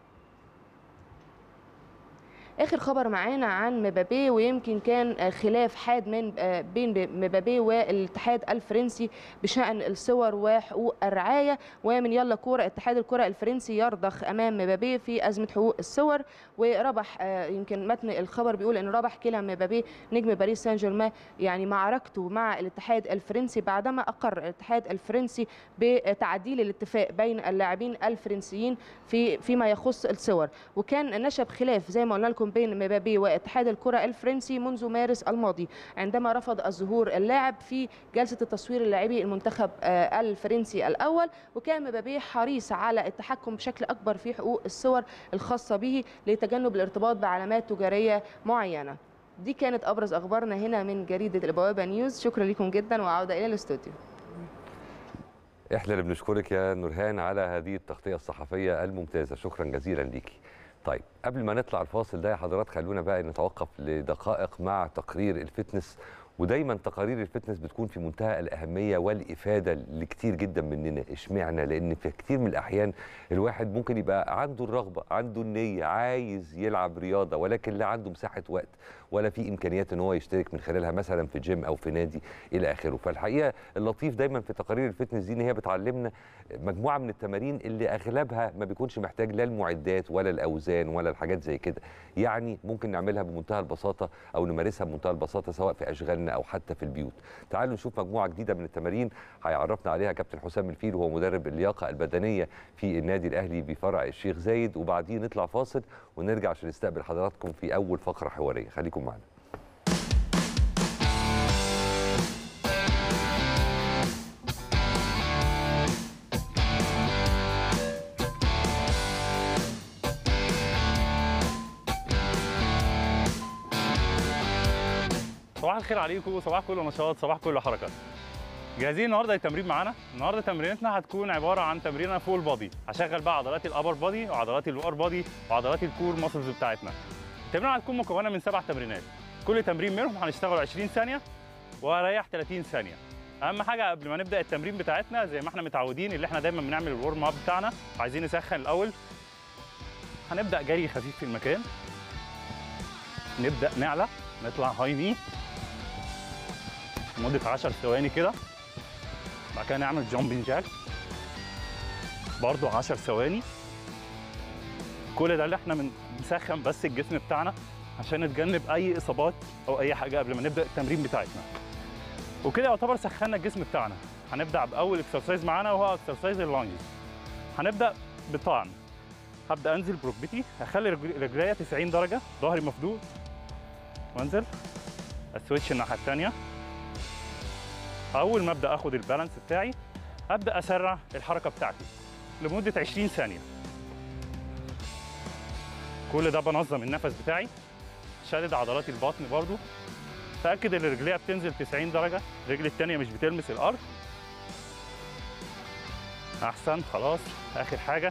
اخر خبر معانا عن مبابي ويمكن كان خلاف حاد من بين مبابي والاتحاد الفرنسي بشان الصور وحقوق الرعايه ومن يلا كوره اتحاد الكره الفرنسي يرضخ امام مبابي في ازمه حقوق الصور وربح يمكن متن الخبر بيقول ان ربح كلا مبابي نجم باريس سان جيرمان يعني معركته مع الاتحاد الفرنسي بعدما اقر الاتحاد الفرنسي بتعديل الاتفاق بين اللاعبين الفرنسيين في فيما يخص الصور وكان نشب خلاف زي ما قلنا لكم بين مبابي واتحاد الكره الفرنسي منذ مارس الماضي عندما رفض الظهور اللاعب في جلسه التصوير اللاعبي المنتخب الفرنسي الاول وكان مبابي حريص على التحكم بشكل اكبر في حقوق الصور الخاصه به لتجنب الارتباط بعلامات تجاريه معينه دي كانت ابرز اخبارنا هنا من جريده البوابه نيوز شكرا لكم جدا وعوده الى الاستوديو احنا اللي بنشكرك يا نورهان على هذه التغطيه الصحفيه الممتازه شكرا جزيلا ليكي طيب قبل ما نطلع الفاصل ده يا حضرات خلونا بقى نتوقف لدقائق مع تقرير الفتنس ودايما تقارير الفتنس بتكون في منتهى الاهميه والافاده لكتير جدا مننا اشمعنى لان في كتير من الاحيان الواحد ممكن يبقى عنده الرغبه عنده النيه عايز يلعب رياضه ولكن لا عنده مساحه وقت ولا في امكانيات ان هو يشترك من خلالها مثلا في جيم او في نادي الى اخره فالحقيقه اللطيف دايما في تقارير الفتنس دي ان هي بتعلمنا مجموعه من التمارين اللي اغلبها ما بيكونش محتاج لا المعدات ولا الاوزان ولا الحاجات زي كده يعني ممكن نعملها بمنتهى البساطه او نمارسها بمنتهى البساطه سواء في اشغالنا او حتى في البيوت تعالوا نشوف مجموعه جديده من التمارين هيعرفنا عليها كابتن حسام الفيل وهو مدرب اللياقه البدنيه في النادي الاهلي بفرع الشيخ زايد وبعدين نطلع فاصل ونرجع عشان نستقبل حضراتكم في اول فقره حواريه خليكم معنا صباح الخير عليكم صباح كله نشاط صباح كله حركه جاهزين النهارده للتمرين معانا النهارده تمرينتنا هتكون عباره عن تمرينه فول بادي هشغل بقى عضلات الابر بادي وعضلات اللور بادي وعضلات الكور ماسلز بتاعتنا التمرين هتكون مكونه من سبع تمرينات كل تمرين منهم هنشتغل 20 ثانيه وهريح 30 ثانيه اهم حاجه قبل ما نبدا التمرين بتاعتنا زي ما احنا متعودين اللي احنا دايما بنعمل الورم اب بتاعنا عايزين نسخن الاول هنبدا جري خفيف في المكان نبدا نعلى نطلع هاي ني لمده 10 ثواني كده بعد كده نعمل جامبين جاك برضو 10 ثواني كل ده اللي احنا بنسخن بس الجسم بتاعنا عشان نتجنب اي اصابات او اي حاجه قبل ما نبدا التمرين بتاعتنا وكده يعتبر سخنا الجسم بتاعنا هنبدا باول اكسرسايز معانا وهو اكسرسايز اللانجز هنبدا بالطعن هبدا انزل بركبتي هخلي رجليا 90 درجه ظهري مفدود وانزل اسويتش الناحيه الثانيه اول ما ابدا اخد البالانس بتاعي ابدا اسرع الحركه بتاعتي لمده 20 ثانيه كل ده بنظم النفس بتاعي شادد عضلات البطن برضو تاكد ان رجليها بتنزل 90 درجه الرجل الثانيه مش بتلمس الارض احسن خلاص اخر حاجه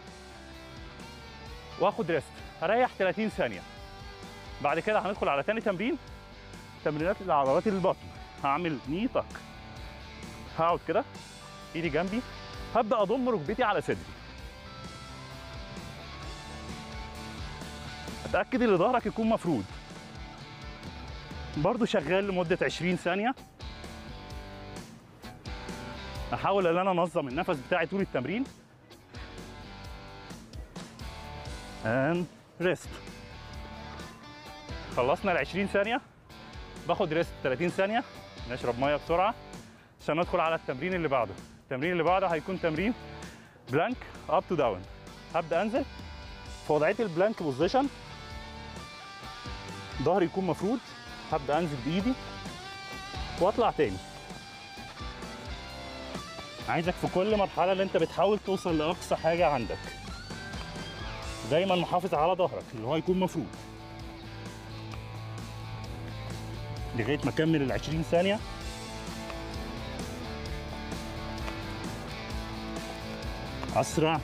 واخد ريست هريح 30 ثانيه بعد كده هندخل على تاني تمرين تمرينات لعضلات البطن هعمل ني تك هقعد كده ايدي جنبي هبدا اضم ركبتي على صدري اتاكد ان ظهرك يكون مفرود برضو شغال لمده 20 ثانيه احاول ان انا انظم النفس بتاعي طول التمرين and rest خلصنا ال 20 ثانيه باخد ريست 30 ثانيه نشرب ميه بسرعه عشان ندخل على التمرين اللي بعده التمرين اللي بعده هيكون تمرين بلانك اب تو داون هبدا انزل في وضعيه البلانك بوزيشن ظهري يكون مفرود هبدا انزل بايدي واطلع تاني عايزك في كل مرحله اللي انت بتحاول توصل لاقصى حاجه عندك دايما محافظ على ظهرك اللي هو يكون مفرود لغايه ما اكمل ال 20 ثانيه اسرع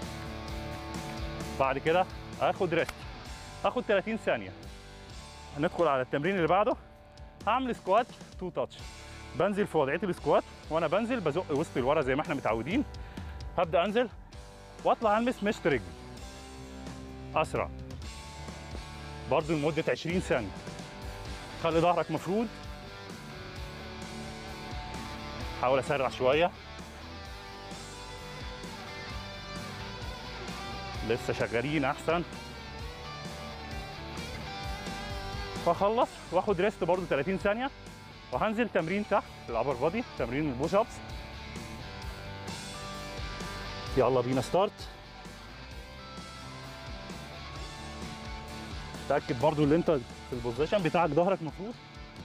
بعد كده اخد ريست اخد 30 ثانيه هندخل على التمرين اللي بعده هعمل سكوات تو تاتش بنزل في وضعيه السكوات وانا بنزل بزق وسط لورا زي ما احنا متعودين هبدا انزل واطلع المس مشط رجلي اسرع برضو لمده 20 ثانيه خلي ظهرك مفرود حاول اسرع شويه لسه شغالين احسن واخلص واخد ريست برضو 30 ثانيه وهنزل تمرين تحت الابر بادي تمرين البوش ابس يلا بينا ستارت تاكد برضو ان انت في البوزيشن بتاعك ظهرك مفروض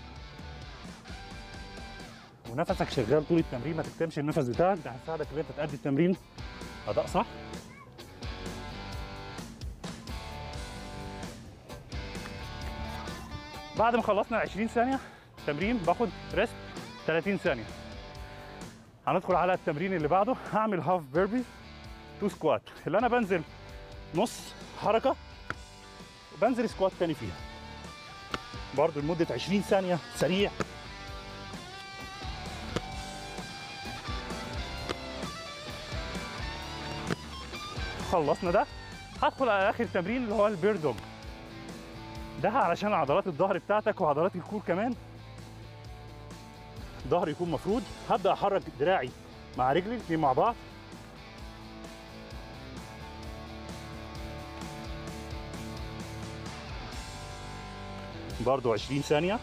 ونفسك شغال طول التمرين ما تكتمش النفس بتاعك ده هيساعدك ان انت تأدي التمرين اداء صح بعد ما خلصنا ال 20 ثانيه تمرين باخد ريست 30 ثانيه هندخل على التمرين اللي بعده هعمل هاف بيربي تو سكوات اللي انا بنزل نص حركه وبنزل سكوات تاني فيها برضو لمده 20 ثانيه سريع خلصنا ده هدخل على اخر تمرين اللي هو البير دوج ده علشان عضلات الظهر بتاعتك وعضلات الكور كمان ظهري يكون مفرود هبدا احرك دراعي مع رجلي الاثنين مع بعض برضو 20 ثانية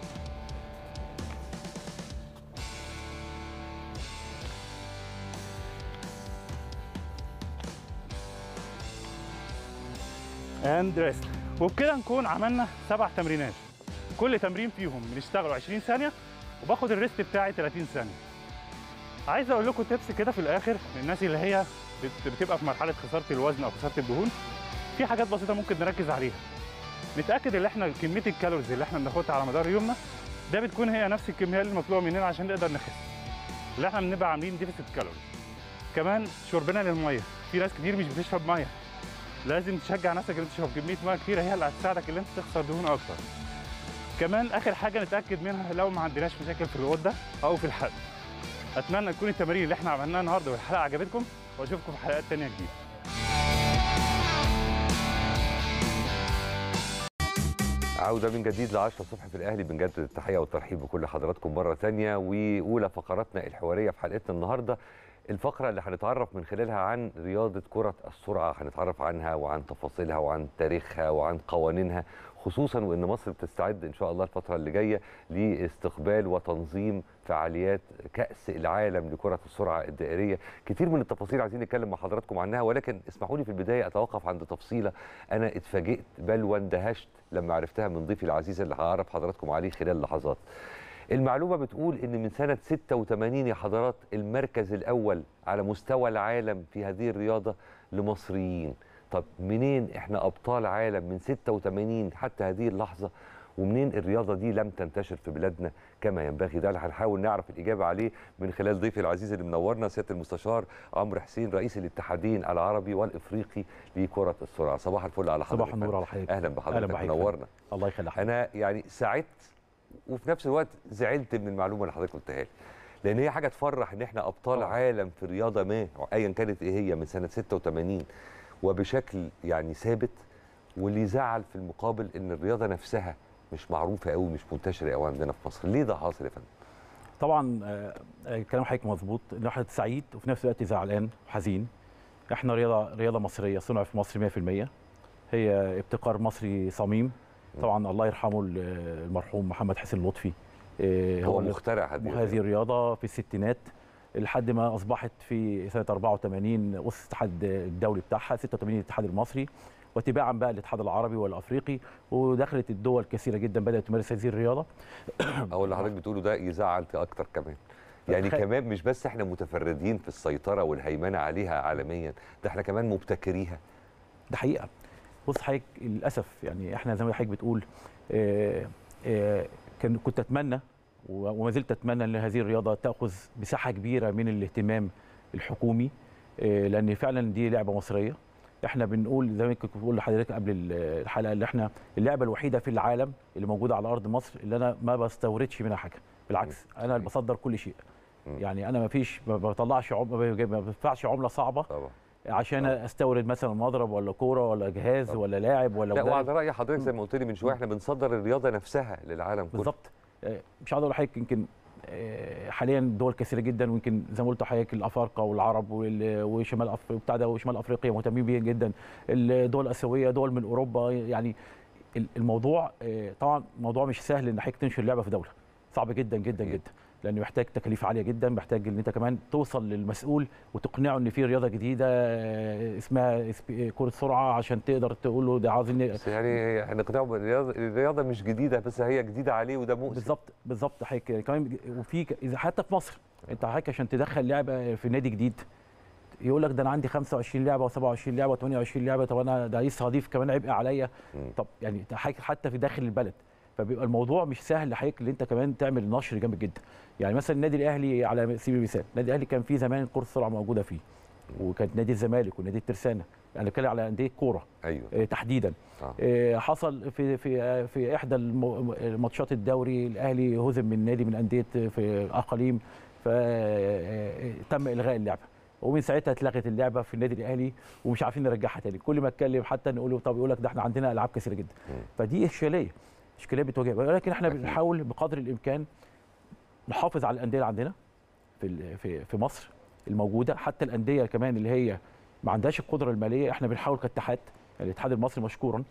اند ريست وبكده نكون عملنا سبع تمرينات كل تمرين فيهم بنشتغلوا 20 ثانيه وباخد الريست بتاعي 30 ثانيه عايز اقول لكم تبس كده في الاخر للناس اللي هي بت- بتبقى في مرحله خساره الوزن او خساره الدهون في حاجات بسيطه ممكن نركز عليها نتاكد ان احنا كميه الكالوريز اللي احنا بناخدها على مدار يومنا ده بتكون هي نفس الكميه اللي مطلوبه مننا عشان نقدر نخس اللي احنا بنبقى عاملين ديفيسيت كالوريز كمان شربنا للميه في ناس كتير مش بتشرب ميه لازم تشجع نفسك ان انت تشرب كميه ميه كتيره هي اللي هتساعدك ان انت تخسر دهون اكتر كمان اخر حاجه نتاكد منها لو ما عندناش مشاكل في الغده او في الحلق اتمنى تكون التمارين اللي احنا عملناها النهارده والحلقه عجبتكم واشوفكم في حلقات تانية جديده عودة من جديد ل 10 الصبح في الأهلي بنجدد التحية والترحيب بكل حضراتكم مرة تانية وأولى فقراتنا الحوارية في حلقتنا النهاردة الفقرة اللي هنتعرف من خلالها عن رياضة كرة السرعة هنتعرف عنها وعن تفاصيلها وعن تاريخها وعن قوانينها خصوصا وان مصر بتستعد ان شاء الله الفتره اللي جايه لاستقبال وتنظيم فعاليات كاس العالم لكره السرعه الدائريه كتير من التفاصيل عايزين نتكلم مع حضراتكم عنها ولكن اسمحوا لي في البدايه اتوقف عند تفصيله انا اتفاجئت بل واندهشت لما عرفتها من ضيفي العزيز اللي هعرف حضراتكم عليه خلال لحظات المعلومه بتقول ان من سنه 86 يا حضرات المركز الاول على مستوى العالم في هذه الرياضه لمصريين طب منين احنا ابطال عالم من 86 حتى هذه اللحظه ومنين الرياضه دي لم تنتشر في بلادنا كما ينبغي ده اللي هنحاول نعرف الاجابه عليه من خلال ضيفي العزيز اللي منورنا سياده المستشار عمرو حسين رئيس الاتحادين العربي والافريقي لكره السرعه صباح الفل على حضرتك صباح النور على حضرتك اهلا بحضرتك بحضرتك. منورنا الله يخلي حضرتك انا يعني سعدت وفي نفس الوقت زعلت من المعلومه اللي حضرتك قلتها لي لان هي حاجه تفرح ان احنا ابطال طبعاً. عالم في رياضه ما ايا كانت ايه هي من سنه 86 وبشكل يعني ثابت واللي يزعل في المقابل ان الرياضه نفسها مش معروفه قوي مش منتشره قوي عندنا في مصر ليه ده حاصل يا فندم طبعا آه، آه، كلام حضرتك مظبوط ان الواحد سعيد وفي نفس الوقت زعلان وحزين احنا رياضه رياضه مصريه صنع في مصر 100% هي ابتكار مصري صميم طبعا الله يرحمه ال- المرحوم محمد حسين لطفي آه، هو اللي مخترع هذه هذه الرياضة. الرياضه في الستينات لحد ما اصبحت في سنه 84 اسس الاتحاد الدولي بتاعها 86 الاتحاد المصري وتباعا بقى الاتحاد العربي والافريقي ودخلت الدول كثيره جدا بدات تمارس هذه الرياضه او اللي حضرتك بتقوله ده يزعل اكتر كمان يعني تخيل. كمان مش بس احنا متفردين في السيطره والهيمنه عليها عالميا ده احنا كمان مبتكريها ده حقيقه بص حضرتك للاسف يعني احنا زي ما حضرتك بتقول آه، آه، كان كنت اتمنى و- وما زلت اتمنى ان هذه الرياضه تاخذ مساحه كبيره من الاهتمام الحكومي آه، لان فعلا دي لعبه مصريه احنا بنقول زي ما كنت بقول لحضرتك قبل ال- الحلقه اللي احنا اللعبه الوحيده في العالم اللي موجوده على ارض مصر اللي انا ما بستوردش منها حاجه بالعكس انا اللي بصدر كل شيء يعني انا ما فيش ما بطلعش عم- ما بجيب- ما بدفعش عمله صعبه طبعا عشان استورد مثلا مضرب ولا كوره ولا جهاز ولا لاعب ولا لا مدرب. وعلى راي حضرتك زي ما قلت لي من شويه احنا بنصدر الرياضه نفسها للعالم كله بالظبط آه، مش عاوز اقول لحضرتك يمكن آه، حاليا دول كثيره جدا ويمكن زي ما قلت لحضرتك الافارقه والعرب وال- وشمال أف... بتاع ده وشمال افريقيا مهتمين بيه جدا الدول الاسيويه دول من اوروبا يعني ال- الموضوع آه، طبعا موضوع مش سهل ان حضرتك تنشر لعبه في دوله صعب جدا جدا جدا لانه محتاج تكاليف عاليه جدا محتاج ان انت كمان توصل للمسؤول وتقنعه ان في رياضه جديده آه، اسمها سبي- كره سرعه عشان تقدر تقول له ده عاوزين بس يعني هنقنعه بالرياضه الرياضه مش جديده بس هي جديده عليه وده مؤسف بالظبط بالظبط حضرتك كمان بج- وفي ك- اذا حتى في مصر انت حضرتك عشان تدخل لعبه في نادي جديد يقول لك ده انا عندي 25 لعبه و27 لعبه و28 لعبه طب انا ده لسه هضيف كمان عبء عليا طب يعني ده حضرتك حتى في داخل البلد فبيبقى الموضوع مش سهل لحضرتك ان انت كمان تعمل نشر جامد جدا يعني مثلا النادي الاهلي على سبيل المثال النادي الاهلي كان فيه زمان كره السرعه موجوده فيه وكانت نادي الزمالك ونادي الترسانه انا بتكلم على انديه كوره ايوه آه، تحديدا آه. آه، حصل في في آه، في احدى الم- ماتشات الدوري الاهلي هزم من نادي من انديه في الاقاليم فتم الغاء اللعبه ومن ساعتها اتلغت اللعبه في النادي الاهلي ومش عارفين نرجعها تاني كل ما اتكلم حتى نقول له طب يقول لك ده احنا عندنا العاب كثيره جدا فدي اشكاليه اشكاليه بتواجه ولكن احنا بنحاول بقدر الامكان نحافظ على الانديه اللي عندنا في ال- في في مصر الموجوده حتى الانديه كمان اللي هي ما عندهاش القدره الماليه احنا بنحاول كاتحاد يعني الاتحاد المصري مشكورا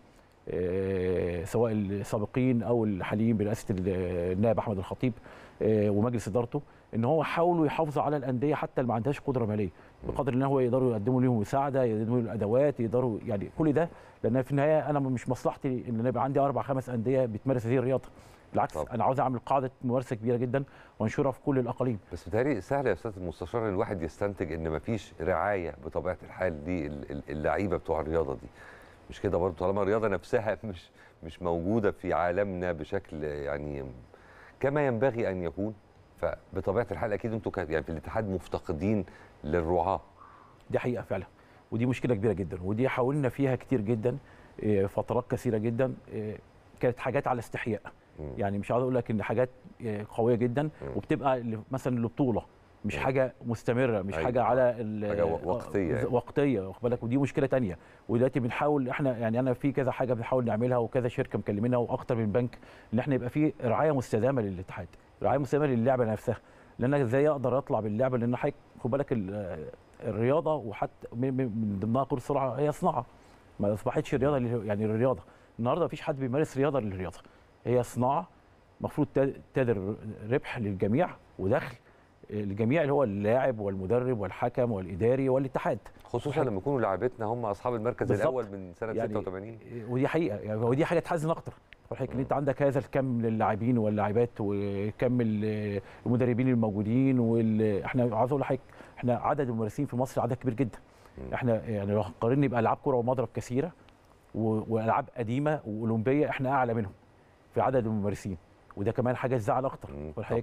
آه، سواء السابقين او الحاليين برئاسه ال- النائب احمد الخطيب آه، ومجلس ادارته ان هو حاولوا يحافظوا على الانديه حتى اللي ما عندهاش قدره ماليه بقدر ان هو يقدروا يقدموا لهم مساعده يقدموا لهم الادوات يقدروا يعني كل ده لان في النهايه انا مش مصلحتي ان أنا يبقى عندي اربع خمس انديه بتمارس هذه الرياضه بالعكس طبعا. انا عاوز اعمل قاعده ممارسه كبيره جدا وانشرها في كل الاقاليم بس بتهيألي سهل يا استاذ المستشار ان الواحد يستنتج ان مفيش رعايه بطبيعه الحال للعيبه بتوع الرياضه دي مش كده برضه طالما الرياضه نفسها مش مش موجوده في عالمنا بشكل يعني كما ينبغي ان يكون فبطبيعه الحال اكيد انتوا ك- يعني في الاتحاد مفتقدين للرعاه دي حقيقه فعلا ودي مشكله كبيره جدا ودي حاولنا فيها كتير جدا إيه، فترات كثيره جدا إيه، كانت حاجات على استحياء يعني مش عاوز اقول لك ان حاجات إيه، قويه جدا وبتبقى ل- مثلا لبطوله مش حاجه مستمره مش أيوة. حاجه على ال- حاجة و- وقتية يعني. وقتيه واخد بالك ودي مشكله تانية ودلوقتي بنحاول احنا يعني انا في كذا حاجه بنحاول نعملها وكذا شركه مكلمينها واكتر من بنك ان احنا يبقى في رعايه مستدامه للاتحاد رعايه مستدامه للعبه نفسها لان أنا ازاي اقدر اطلع باللعبه لان حضرتك خد بالك ال- الرياضه وحتى من من- من ضمنها كره السرعه هي صناعه ما اصبحتش رياضه لل- يعني الرياضه النهارده مفيش حد بيمارس رياضه للرياضه هي صناعه المفروض تدر ربح للجميع ودخل الجميع اللي هو اللاعب والمدرب والحكم والاداري والاتحاد خصوصا لما يكونوا لاعبتنا هم اصحاب المركز بالظبط. الاول من سنه يعني 86 ودي حقيقه يعني ودي حاجه تحزن اكتر الحقيقه ان انت عندك هذا الكم من اللاعبين واللاعبات وكم ال- المدربين الموجودين وال... احنا عاوز اقول لحضرتك احنا عدد الممارسين في مصر عدد كبير جدا احنا يعني لو قارني بالعاب كره ومضرب كثيره و- والعاب قديمه واولمبيه احنا اعلى منهم في عدد الممارسين وده كمان حاجه تزعل اكتر والحقيقه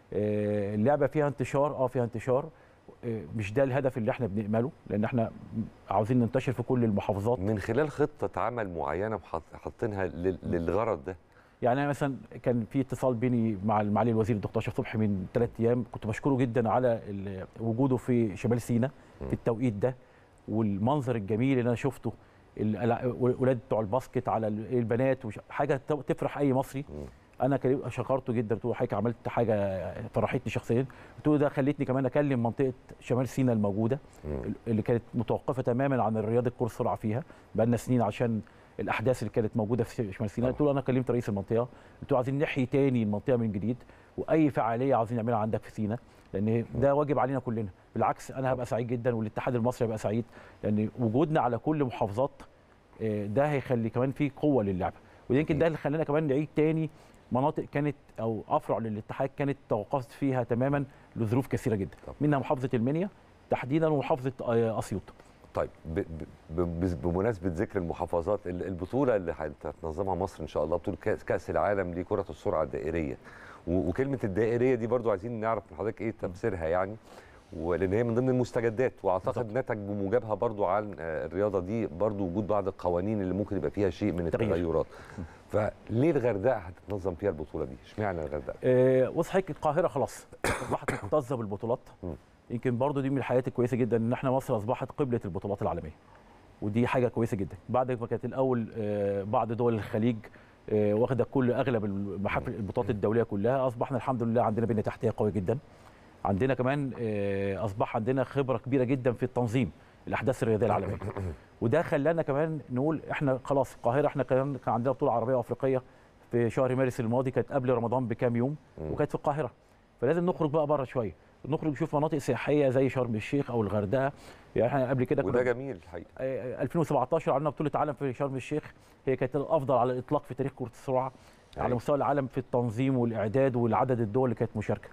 آه، اللعبه فيها انتشار اه فيها انتشار آه، مش ده الهدف اللي احنا بنأمله لان احنا عاوزين ننتشر في كل المحافظات من خلال خطه عمل معينه محط- حاطينها لل- للغرض ده يعني أنا مثلا كان في اتصال بيني مع معالي الوزير الدكتور اشرف صبحي من ثلاث ايام كنت بشكره جدا على ال- وجوده في شمال سيناء في التوقيت ده والمنظر الجميل اللي انا شفته ال- ولاد بتوع الباسكت على ال- البنات وش- حاجه ت- تفرح اي مصري انا كريم شكرته جدا قلت له حضرتك عملت حاجه فرحتني شخصيا قلت له ده خلتني كمان اكلم منطقه شمال سيناء الموجوده اللي كانت متوقفه تماما عن رياضه كره السرعه فيها بقى لنا سنين عشان الاحداث اللي كانت موجوده في شمال سيناء قلت له انا كلمت رئيس المنطقه قلت له عايزين نحيي تاني المنطقه من جديد واي فعاليه عايزين نعملها عندك في سيناء لان ده واجب علينا كلنا بالعكس انا هبقى سعيد جدا والاتحاد المصري هيبقى سعيد لان وجودنا على كل محافظات آه، ده هيخلي كمان في قوه للعبه ويمكن ده اللي خلانا كمان نعيد تاني مناطق كانت او افرع للاتحاد كانت توقفت فيها تماما لظروف كثيره جدا منها محافظه المنيا تحديدا ومحافظه آه، اسيوط طيب ب ب ب بمناسبه ذكر المحافظات ال- البطوله اللي هت- هتنظمها مصر ان شاء الله بطوله كاس, كأس العالم لكره السرعه الدائريه و- وكلمه الدائريه دي برضو عايزين نعرف من حضرتك ايه تفسيرها يعني ولان هي من ضمن المستجدات واعتقد نتج بموجبها برضو عن آه، الرياضه دي برضو وجود بعض القوانين اللي ممكن يبقى فيها شيء من تغيير. التغيرات فليه الغردقه هتتنظم فيها البطوله دي اشمعنى الغردقه آه، بص حضرتك القاهره خلاص اصبحت مكتظه بالبطولات يمكن برضو دي من الحاجات الكويسه جدا ان احنا مصر اصبحت قبله البطولات العالميه ودي حاجه كويسه جدا بعد ما كانت الاول آه، بعض دول الخليج آه، واخده كل اغلب المحافل البطولات الدوليه كلها اصبحنا الحمد لله عندنا بنيه تحتيه قويه جدا عندنا كمان آه، اصبح عندنا خبره كبيره جدا في التنظيم الاحداث الرياضيه العالميه وده خلانا كمان نقول احنا خلاص القاهره احنا كان كان عندنا بطوله عربيه وافريقيه في شهر مارس الماضي كانت قبل رمضان بكام يوم وكانت في القاهره فلازم نخرج بقى بره شويه نخرج نشوف مناطق سياحيه زي شرم الشيخ او الغردقه يعني احنا قبل كده وده جميل الحقيقه آه، 2017 عملنا بطوله عالم في شرم الشيخ هي كانت الافضل على الاطلاق في تاريخ كره السرعه على مستوى العالم في التنظيم والاعداد والعدد الدول اللي كانت مشاركه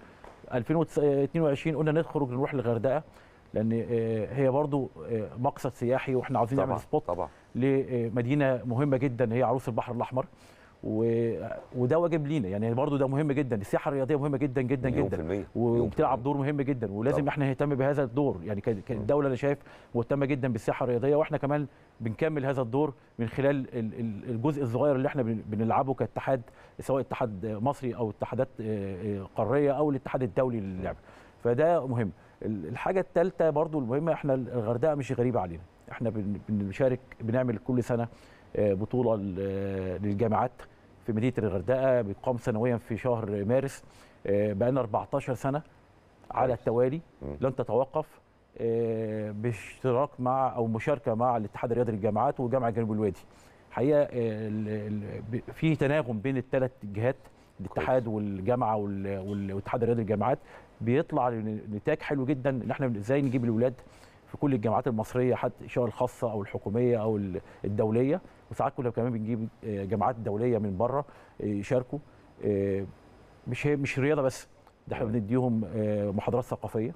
2022 قلنا نخرج نروح الغردقه لان آه، هي برضو آه، مقصد سياحي واحنا عاوزين طبعاً، نعمل سبوت طبعا لمدينه مهمه جدا هي عروس البحر الاحمر و... وده واجب لينا يعني برضو ده مهم جدا السياحه الرياضيه مهمه جدا جدا مليون جدا في المية. وبتلعب دور مهم جدا ولازم طبعاً. احنا نهتم بهذا الدور يعني كان كان الدوله انا شايف مهتمه جدا بالسياحه الرياضيه واحنا كمان بنكمل هذا الدور من خلال ال- ال- الجزء الصغير اللي احنا بن- بنلعبه كاتحاد سواء اتحاد مصري او اتحادات آه، آه، قاريه او الاتحاد الدولي للعبه فده مهم ال- الحاجه الثالثه برضو المهمه احنا الغردقه مش غريبه علينا احنا بن- بنشارك بنعمل كل سنه آه، بطوله ل- للجامعات في مدينه الغردقه بتقام سنويا في شهر مارس آه، بقالنا 14 سنه على التوالي لن تتوقف آه، باشتراك مع او مشاركه مع الاتحاد الرياضي للجامعات وجامعه جنوب الوادي حقيقه آه، ال- ال- ب- في تناغم بين الثلاث جهات الاتحاد والجامعه وال- وال- والاتحاد الرياضي للجامعات بيطلع نتاج حلو جدا ان احنا ازاي نجيب الاولاد في كل الجامعات المصريه حتى سواء الخاصه او الحكوميه او ال- الدوليه وساعات كنا كمان بنجيب آه، جامعات دوليه من بره آه، يشاركوا آه، مش هي مش رياضه بس ده احنا بنديهم آه، محاضرات ثقافيه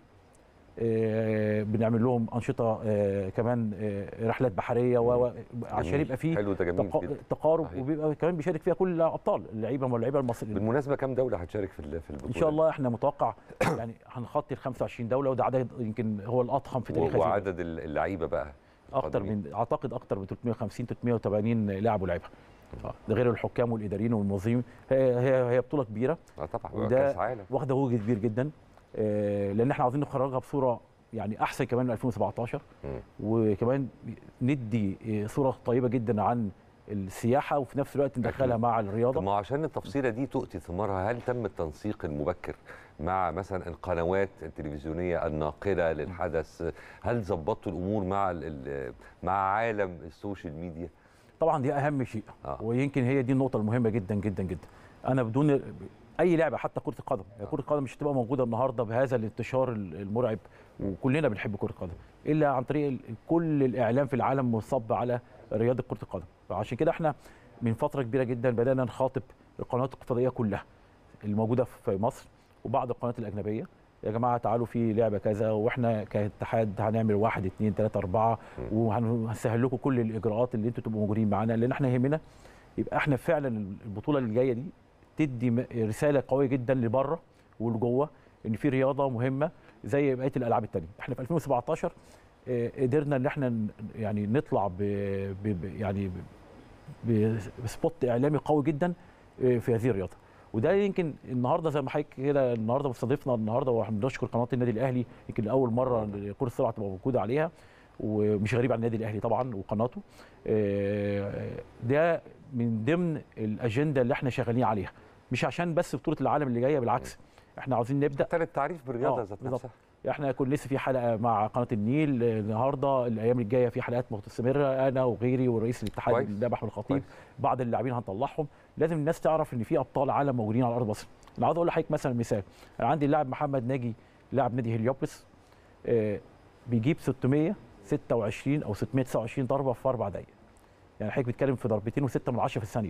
آه، بنعمل لهم انشطه آه، كمان آه، رحلات بحريه و- و- عشان جميل. يبقى فيه حلو ده جميل تقا- جدا. تقارب صحيح. وبيبقى كمان بيشارك فيها كل الابطال اللعيبه واللعيبه المصريين بالمناسبه كام دوله هتشارك في ال- في البطوله ان شاء الله احنا متوقع يعني هنخطي ال 25 دوله وده عدد يمكن هو الاضخم في تاريخ و- هذه وعدد ال- اللعيبه بقى اكتر من اعتقد اكتر من 350 380 لاعب ولاعيبه آه، ده غير الحكام والاداريين والمنظمين هي هي هي بطوله كبيره اه طبعا وده كاس عالم واخده وجه كبير جدا آه، لان احنا عاوزين نخرجها بصوره يعني احسن كمان من 2017 وكمان ندي آه، صوره طيبه جدا عن السياحه وفي نفس الوقت ندخلها مع الرياضه طب ما هو عشان التفصيله دي تؤتي ثمارها هل تم التنسيق المبكر مع مثلا القنوات التلفزيونيه الناقله للحدث هل ظبطتوا الامور مع ال- ال- مع عالم السوشيال ميديا طبعا دي اهم شيء آه. ويمكن هي دي النقطه المهمه جدا جدا جدا انا بدون اي لعبه حتى كره القدم آه. كره القدم مش هتبقى موجوده النهارده بهذا الانتشار المرعب وكلنا بنحب كره القدم الا عن طريق ال- كل الاعلام في العالم منصب على رياضه كره القدم فعشان كده احنا من فتره كبيره جدا بدانا نخاطب القنوات الفضائيه كلها الموجوده في مصر وبعض القنوات الاجنبيه يا جماعه تعالوا في لعبه كذا واحنا كاتحاد هنعمل واحد اثنين ثلاثه اربعه وهنسهل لكم كل الاجراءات اللي انتوا تبقوا موجودين معانا لان احنا يهمنا يبقى احنا فعلا البطوله اللي جايه دي تدي م- رساله قويه جدا لبره ولجوه ان في رياضه مهمه زي بقيه الالعاب الثانيه احنا في 2017 آه، قدرنا ان احنا ن- يعني نطلع ب ب ب- يعني ب- بسبوت اعلامي قوي جدا آه، في هذه الرياضه وده يمكن النهارده زي ما حضرتك كده النهارده مستضيفنا النهارده واحنا بنشكر قناه النادي الاهلي يمكن لاول مره كره السرعه تبقى موجوده عليها ومش غريب عن النادي الاهلي طبعا وقناته آه، ده من ضمن الاجنده اللي احنا شغالين عليها مش عشان بس بطوله العالم اللي جايه بالعكس احنا عاوزين نبدا حتى التعريف بالرياضه آه، ذات بالظبط. نفسها احنا كل لسه في حلقه مع قناه النيل آه، النهارده الايام الجايه في حلقات مستمره انا وغيري ورئيس الاتحاد كويس. الدبح والخطيب كويس. بعض اللاعبين هنطلعهم لازم الناس تعرف ان في ابطال عالم موجودين على ارض مصر انا عاوز اقول لحضرتك مثلا مثال انا عندي اللاعب محمد ناجي لاعب نادي هليوبلس آه، بيجيب 626 او 629 ضربه في اربع دقائق يعني حضرتك بتتكلم في ضربتين وستة من عشرة في الثانيه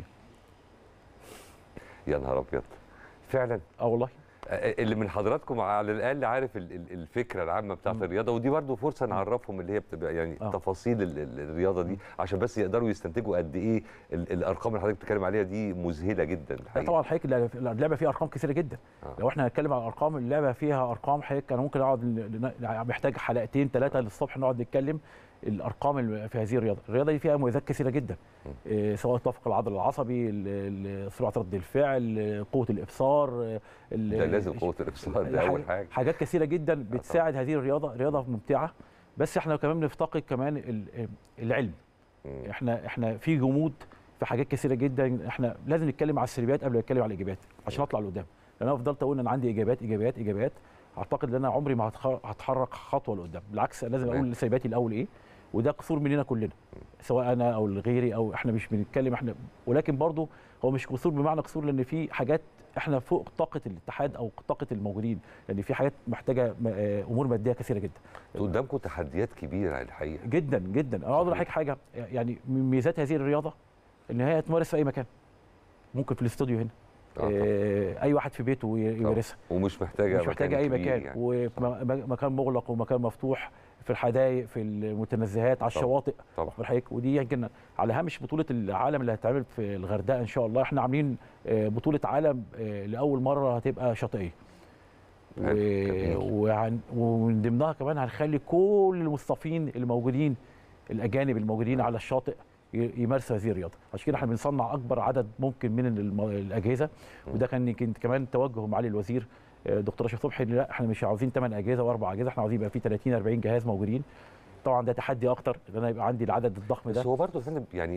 يا نهار ابيض فعلا اه والله اللي من حضراتكم على الاقل عارف ال- ال- الفكره العامه بتاعت الرياضه ودي برضو فرصه نعرفهم اللي هي بتبقى يعني آه. تفاصيل ال- ال- الرياضه دي عشان بس يقدروا يستنتجوا قد ايه ال- الارقام اللي حضرتك بتتكلم عليها دي مذهله جدا لا الحقيقه طبعا حضرتك اللعبه فيها ارقام كثيره جدا آه. لو احنا هنتكلم على الارقام اللعبه فيها ارقام حضرتك انا ممكن اقعد ن- ن- محتاج حلقتين ثلاثه للصبح نقعد نتكلم الارقام اللي في هذه الرياضه الرياضه دي فيها مميزات كثيره جدا إيه سواء توافق العضل العصبي ال- ال- سرعه رد الفعل آه، قوه الابصار آه، ال- ده لازم قوه الابصار ده الح- اول حاجه حاجات كثيره جدا بتساعد هذه الرياضه رياضه ممتعه بس احنا كمان بنفتقد كمان ال- العلم مم. احنا احنا في جمود في حاجات كثيره جدا احنا لازم نتكلم على السلبيات قبل ما نتكلم على الايجابيات عشان اطلع لقدام لان انا فضلت اقول ان انا عندي ايجابيات ايجابيات ايجابيات اعتقد ان انا عمري ما هتخ- هتحرك خطوه لقدام بالعكس أنا لازم تمام. اقول سلبياتي الاول ايه وده قصور مننا كلنا سواء انا او غيري او احنا مش بنتكلم احنا ولكن برضو هو مش قصور بمعنى قصور لان في حاجات احنا فوق طاقه الاتحاد او طاقه الموجودين لان في حاجات محتاجه م- آه، امور ماديه كثيره جدا قدامكم تحديات كبيره الحقيقه جدا جدا انا اقول لحضرتك حاجه يعني من ميزات هذه الرياضه ان هي تمارس في اي مكان ممكن في الاستوديو هنا آه طبعاً. آه اي واحد في بيته ي- يمارسها ومش محتاجه مش محتاجه اي كبير مكان يعني. وفي م- م- مكان مغلق ومكان مفتوح في الحدائق في المتنزهات على طبعاً. الشواطئ طبعا واخد بالك ودي يمكن على هامش بطوله العالم اللي هتتعمل في الغردقه ان شاء الله احنا عاملين آه، بطوله عالم آه، لاول مره هتبقى شاطئيه و... حلو، جميل. وهن... ومن ضمنها كمان هنخلي كل المصطفين الموجودين الاجانب الموجودين على الشاطئ ي- يمارسوا هذه الرياضه عشان كده احنا بنصنع اكبر عدد ممكن من الم... الاجهزه وده كان يمكن كمان توجه معالي الوزير آه، دكتور اشرف صبحي إن لا احنا مش عاوزين 8 اجهزه واربع اجهزه احنا عاوزين يبقى في 30 40 جهاز موجودين طبعا ده تحدي اكتر ان انا يبقى عندي العدد الضخم بس ده هو برضه يا فندم يعني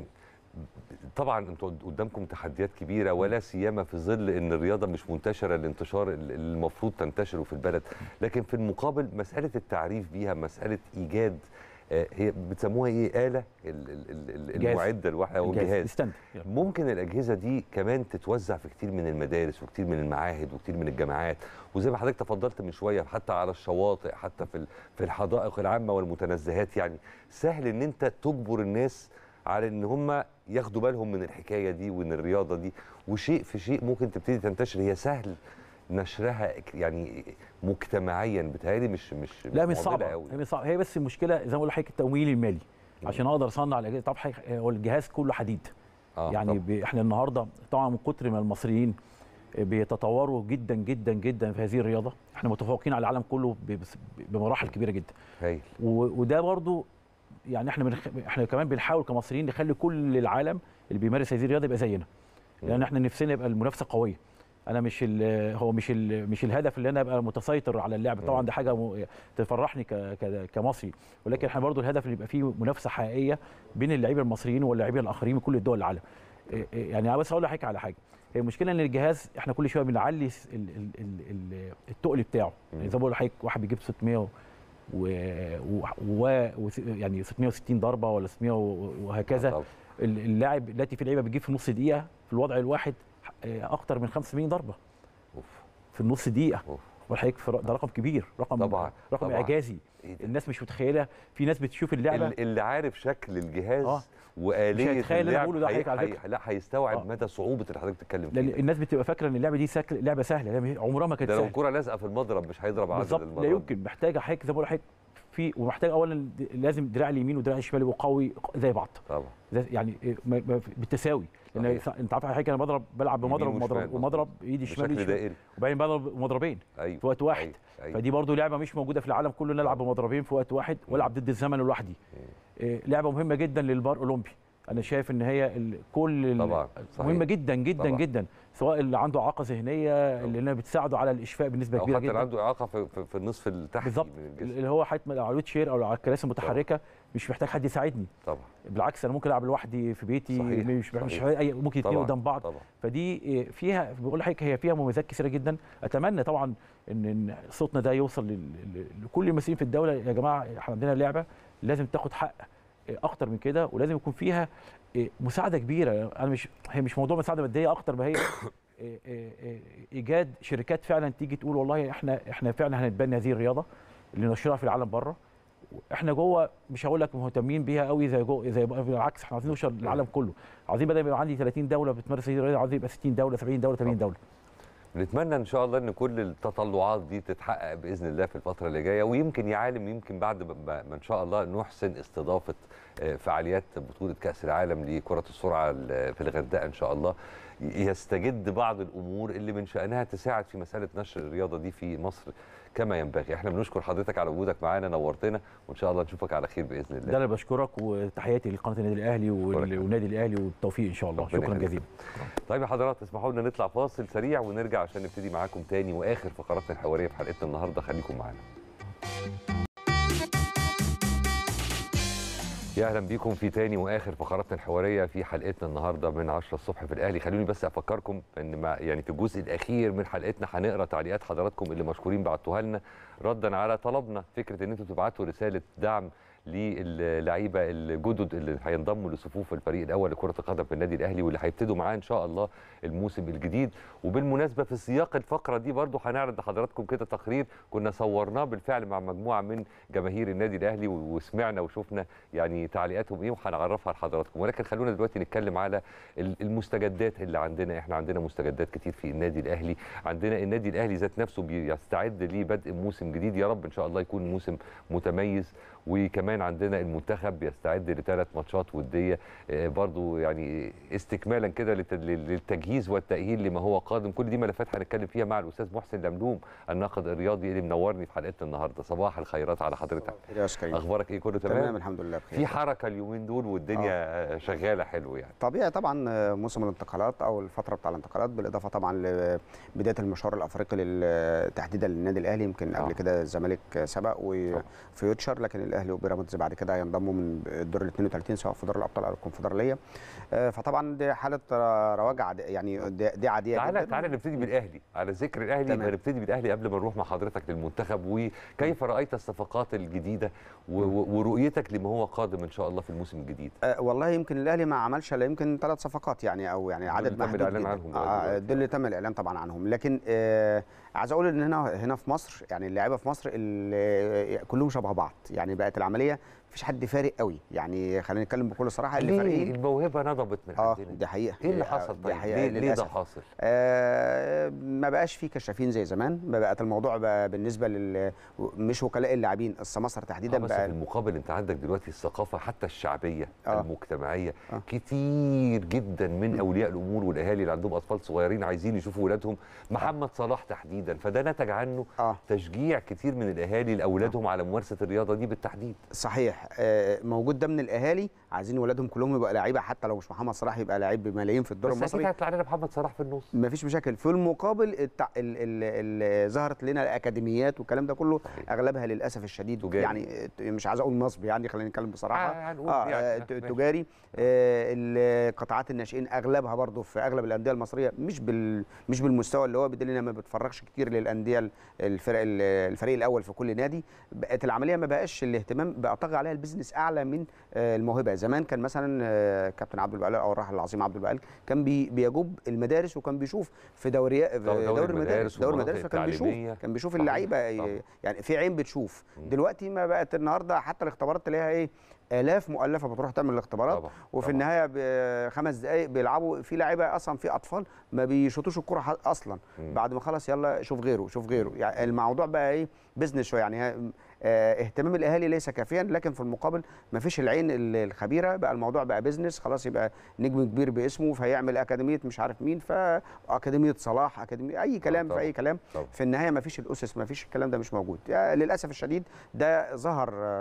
طبعا انتوا قدامكم تحديات كبيره ولا سيما في ظل ان الرياضه مش منتشره الانتشار اللي المفروض تنتشره في البلد لكن في المقابل مساله التعريف بيها مساله ايجاد آه، هي بتسموها ايه اله ال- ال- ال- ال- جهاز. المعده الواحده او الجهاز. الجهاز الستاند. ممكن الاجهزه دي كمان تتوزع في كتير من المدارس وكتير من المعاهد وكتير من الجامعات وزي ما حضرتك تفضلت من شويه حتى على الشواطئ حتى في ال- في الحدائق العامه والمتنزهات يعني سهل ان انت تجبر الناس على ان هم ياخدوا بالهم من الحكايه دي وان الرياضه دي وشيء في شيء ممكن تبتدي تنتشر هي سهل نشرها يعني مجتمعيا بتهيألي مش مش لا مش معضلة صعبه قوي هي مش صعبه هي بس المشكله زي ما بقول لحضرتك التمويل المالي عشان اقدر اصنع الاجهزه طبعا حضرتك- هو الجهاز كله حديد آه يعني طبعاً. ب... احنا النهارده طبعا من كتر ما المصريين بيتطوروا جدا جدا جدا في هذه الرياضه احنا متفوقين على العالم كله ب... بس- بمراحل كبيره جدا هايل و... وده برضو يعني احنا بنخ... احنا كمان بنحاول كمصريين نخلي كل العالم اللي بيمارس هذه الرياضه يبقى زينا لان احنا نفسنا يبقى المنافسه قويه انا مش ال... هو مش ال... مش الهدف اللي انا ابقى متسيطر على اللعبه طبعا دي حاجه م... تفرحني ك... ك... كمصري ولكن احنا برضو الهدف اللي يبقى فيه منافسه حقيقيه بين اللاعبين المصريين واللاعبين الاخرين من كل دول العالم إيه إيه يعني عاوز اقول لحضرتك على حاجه هي المشكله ان الجهاز احنا كل شويه بنعلي س- ال... ال... ال... ال... التقل بتاعه يعني زي ما بقول لحضرتك واحد بيجيب 600 و... و... و... و... يعني 660 ضربه ولا 600 و- وهكذا طبعاً. ال- اللاعب دلوقتي في لعيبه بتجيب في نص دقيقه في الوضع الواحد آه، اكتر من 85 ضربه أوف. في النص دقيقه أوف. والحقيقه في ر- ده رقم كبير رقم طبعاً، رقم طبعاً. اعجازي إيه ده؟ الناس مش متخيله في ناس بتشوف اللعبه ال- اللي عارف شكل الجهاز آه. واليه مش هيتخيل اللي أنا اللعب بقوله ده هي- حضرتك على هي- فكرة. لا هيستوعب آه. مدى صعوبه اللي حضرتك بتتكلم لان فيه الناس بتبقى فاكره ان اللعبه دي سكل لعبه سهله لعبة عمرها ما كانت ده لو سهله الكره لازقه في المضرب مش هيضرب عدد بالظبط المرات لا يمكن محتاجه حضرتك زي ما بقول لحضرتك في ومحتاج اولا د- لازم دراع اليمين ودراع الشمال يبقوا قوي زي بعض طبعا زي يعني إيه، ما- ما- بالتساوي لان صحيح. انت عارف حضرتك انا بضرب بلعب يمين بمضرب وشمال، ومضرب ومضرب ايدي الشمال بشكل وإيدي الشمال. دائري وبعدين بضرب مضربين ايوه في وقت واحد أيوة. أيوة. فدي برضو لعبه مش موجوده في العالم كله ان أنا العب بمضربين في وقت واحد والعب ضد الزمن لوحدي إيه، لعبه مهمه جدا للبار اولمبي انا شايف ان هي ال- كل ال- طبعا صحيح. مهمه جدا جدا طبعاً. جدا سواء اللي عنده اعاقه ذهنيه اللي انها بتساعده على الاشفاء بنسبه او كبيره حتى اللي جدا عنده اعاقه في, في, في النصف التحتي بالظبط من الجسم اللي هو حتى على الويت شير او على الكراسي المتحركه مش محتاج حد يساعدني طبعا بالعكس انا ممكن العب لوحدي في بيتي صحيح، مش مش صحيح. أي ممكن يتنين طبعاً، قدام بعض طبعا فدي فيها بقول لحضرتك هي فيها مميزات كثيره جدا اتمنى طبعا ان إن صوتنا ده يوصل لل- لل- لكل المسؤولين في الدوله يا جماعه احنا عندنا لعبه لازم تاخد حق اكتر من كده ولازم يكون فيها مساعده كبيره انا مش هي مش موضوع مساعده ماديه اكتر ما هي ايجاد شركات فعلا تيجي تقول والله احنا احنا فعلا هنتبنى هذه الرياضه اللي نشرها في العالم بره احنا جوه مش هقول لك مهتمين بيها قوي زي جوه زي بالعكس احنا عايزين نوصل للعالم كله عايزين بدل ما يبقى عندي 30 دوله بتمارس هذه الرياضه عايزين يبقى 60 دوله 70 دوله 80 دوله نتمنى ان شاء الله ان كل التطلعات دي تتحقق باذن الله في الفتره اللي جايه ويمكن يا عالم يمكن بعد ما ما ان شاء الله نحسن استضافه آه، فعاليات بطوله كاس العالم لكره السرعه ال- في الغردقه ان شاء الله ي- يستجد بعض الامور اللي من شانها تساعد في مساله نشر الرياضه دي في مصر كما ينبغي احنا بنشكر حضرتك على وجودك معانا نورتنا وان شاء الله نشوفك على خير باذن ده الله اللي بشكرك وتحياتي لقناه النادي الاهلي وال- شكراً. والنادي الاهلي والتوفيق ان شاء الله ربنا شكرا يخليك. جزيلا طيب يا حضرات اسمحوا لنا نطلع فاصل سريع ونرجع عشان نبتدي معاكم تاني واخر فقراتنا الحواريه في حلقتنا النهارده خليكم معانا يا اهلا بيكم في تاني واخر فقراتنا الحواريه في حلقتنا النهارده من 10 الصبح في الاهلي خلوني بس افكركم ان ما يعني في الجزء الاخير من حلقتنا هنقرا تعليقات حضراتكم اللي مشكورين بعتوها لنا ردا على طلبنا فكره ان انتم تبعتوا رساله دعم للعيبه الجدد اللي هينضموا لصفوف الفريق الاول لكره القدم في النادي الاهلي واللي هيبتدوا معاه ان شاء الله الموسم الجديد وبالمناسبه في سياق الفقره دي برضو هنعرض لحضراتكم كده تقرير كنا صورناه بالفعل مع مجموعه من جماهير النادي الاهلي وسمعنا وشفنا يعني تعليقاتهم ايه وهنعرفها لحضراتكم ولكن خلونا دلوقتي نتكلم على ال- المستجدات اللي عندنا احنا عندنا مستجدات كتير في النادي الاهلي عندنا النادي الاهلي ذات نفسه بيستعد لبدء موسم جديد يا رب ان شاء الله يكون موسم متميز وكمان عندنا المنتخب بيستعد لثلاث ماتشات وديه آه، برضو يعني استكمالا كده للت- للتجهيز والتاهيل لما هو قادم كل دي ملفات هنتكلم فيها مع الاستاذ محسن لملوم الناقد الرياضي اللي منورني في حلقتنا النهارده صباح الخيرات على حضرتك يا أستاذ كريم اخبارك ايه كله تمام تمام الحمد لله بخير في حركه اليومين دول والدنيا آه. شغاله حلو يعني طبيعي طبعا آه، موسم الانتقالات او الفتره بتاع الانتقالات بالاضافه طبعا لبدايه المشوار الافريقي لل- تحديدا للنادي الاهلي يمكن آه. قبل كده الزمالك سبق وفيوتشر لكن الاهلي وبيراميدز بعد كده هينضموا من الدور ال 32 سواء في دوري الابطال او الكونفدراليه آه، فطبعا دي حاله آه، رواج عادي يعني دي دي عاديه تعالى جدا تعالى نبتدي بالاهلي على ذكر الاهلي تمام. يبقى نبتدي بالاهلي قبل ما نروح مع حضرتك للمنتخب وكيف رايت الصفقات الجديده و- و- ورؤيتك لما هو قادم ان شاء الله في الموسم الجديد آه، والله يمكن الاهلي ما عملش الا يمكن ثلاث صفقات يعني او يعني عدد اللي تم محدود الإعلان جداً. عنهم لغاية آه، دلوقتي. دول اللي تم الاعلان طبعا عنهم لكن آه عايز اقول ان هنا هنا في مصر يعني اللعيبه في مصر اللي كلهم شبه بعض يعني بقت العمليه مفيش حد فارق قوي يعني خلينا نتكلم بكل صراحه اللي ليه فارقين الموهبه نضبت من اه عندنا دي حقيقه ايه اللي دي- حصل دي طيب حقيقه ليه, ليه ده للاسف حاصل آه ما بقاش في كشافين زي زمان ما بقت الموضوع بقى بالنسبه لل مش وكلاء اللاعبين السماسره تحديدا آه بس في بقى المقابل انت عندك دلوقتي الثقافه حتى الشعبيه آه. المجتمعيه آه. كتير جدا من اولياء الامور والاهالي اللي عندهم اطفال صغيرين عايزين يشوفوا ولادهم محمد صلاح تحديدا فده نتج عنه اه تشجيع كتير من الاهالي لاولادهم على ممارسه الرياضه دي بالتحديد صحيح آه، موجود ده من الاهالي عايزين ولادهم كلهم يبقى لعيبه حتى لو مش محمد صلاح يبقى لعيب بملايين في الدوري بس اكيد المصري هيطلع لنا محمد صلاح في النص مفيش مشاكل في المقابل التع... ال... ال... ال... ظهرت لنا الاكاديميات والكلام ده كله صحيح. اغلبها للاسف الشديد تجاري. يعني آه، مش عايز اقول نصب يعني خلينا نتكلم بصراحه آه، هنقول اه يعني، آه، ماشي. تجاري آه، ال- قطاعات الناشئين اغلبها برضه في اغلب الانديه المصريه مش بال مش بالمستوى اللي هو بدليل إنها ما بتفرغش كتير للانديه الفرق الفريق الاول في كل نادي بقت العمليه ما بقاش الاهتمام بقى طاغي عليها البيزنس اعلى من آه، الموهبه زمان كان مثلا آه، كابتن عبد البقال او الراحل العظيم عبد البقال كان بي بيجوب المدارس وكان بيشوف في دوريات في دوري دوري المدارس المدارس دوري والمناطق المدارس فكان بيشوف التعليمية. كان بيشوف صحيح، اللعيبه طبعا. يعني في عين بتشوف مم. دلوقتي ما بقت النهارده حتى الاختبارات تلاقيها ايه الاف مؤلفه بتروح تعمل الاختبارات طبعا وفي طبعا. النهايه بخمس دقائق بيلعبوا في لعيبه اصلا في اطفال ما بيشوطوش الكره ح- اصلا مم. بعد ما خلص يلا شوف غيره شوف غيره يعني الموضوع بقى ايه بزنس شويه يعني ها- آه، اهتمام الاهالي ليس كافيا لكن في المقابل ما فيش العين ال- الخبيره بقى الموضوع بقى بزنس خلاص يبقى نجم كبير باسمه فيعمل اكاديميه مش عارف مين فاكاديميه صلاح اكاديميه اي كلام طبعا. في اي كلام طبعا. في النهايه ما فيش الاسس ما فيش الكلام ده مش موجود يعني للاسف الشديد ده ظهر آه،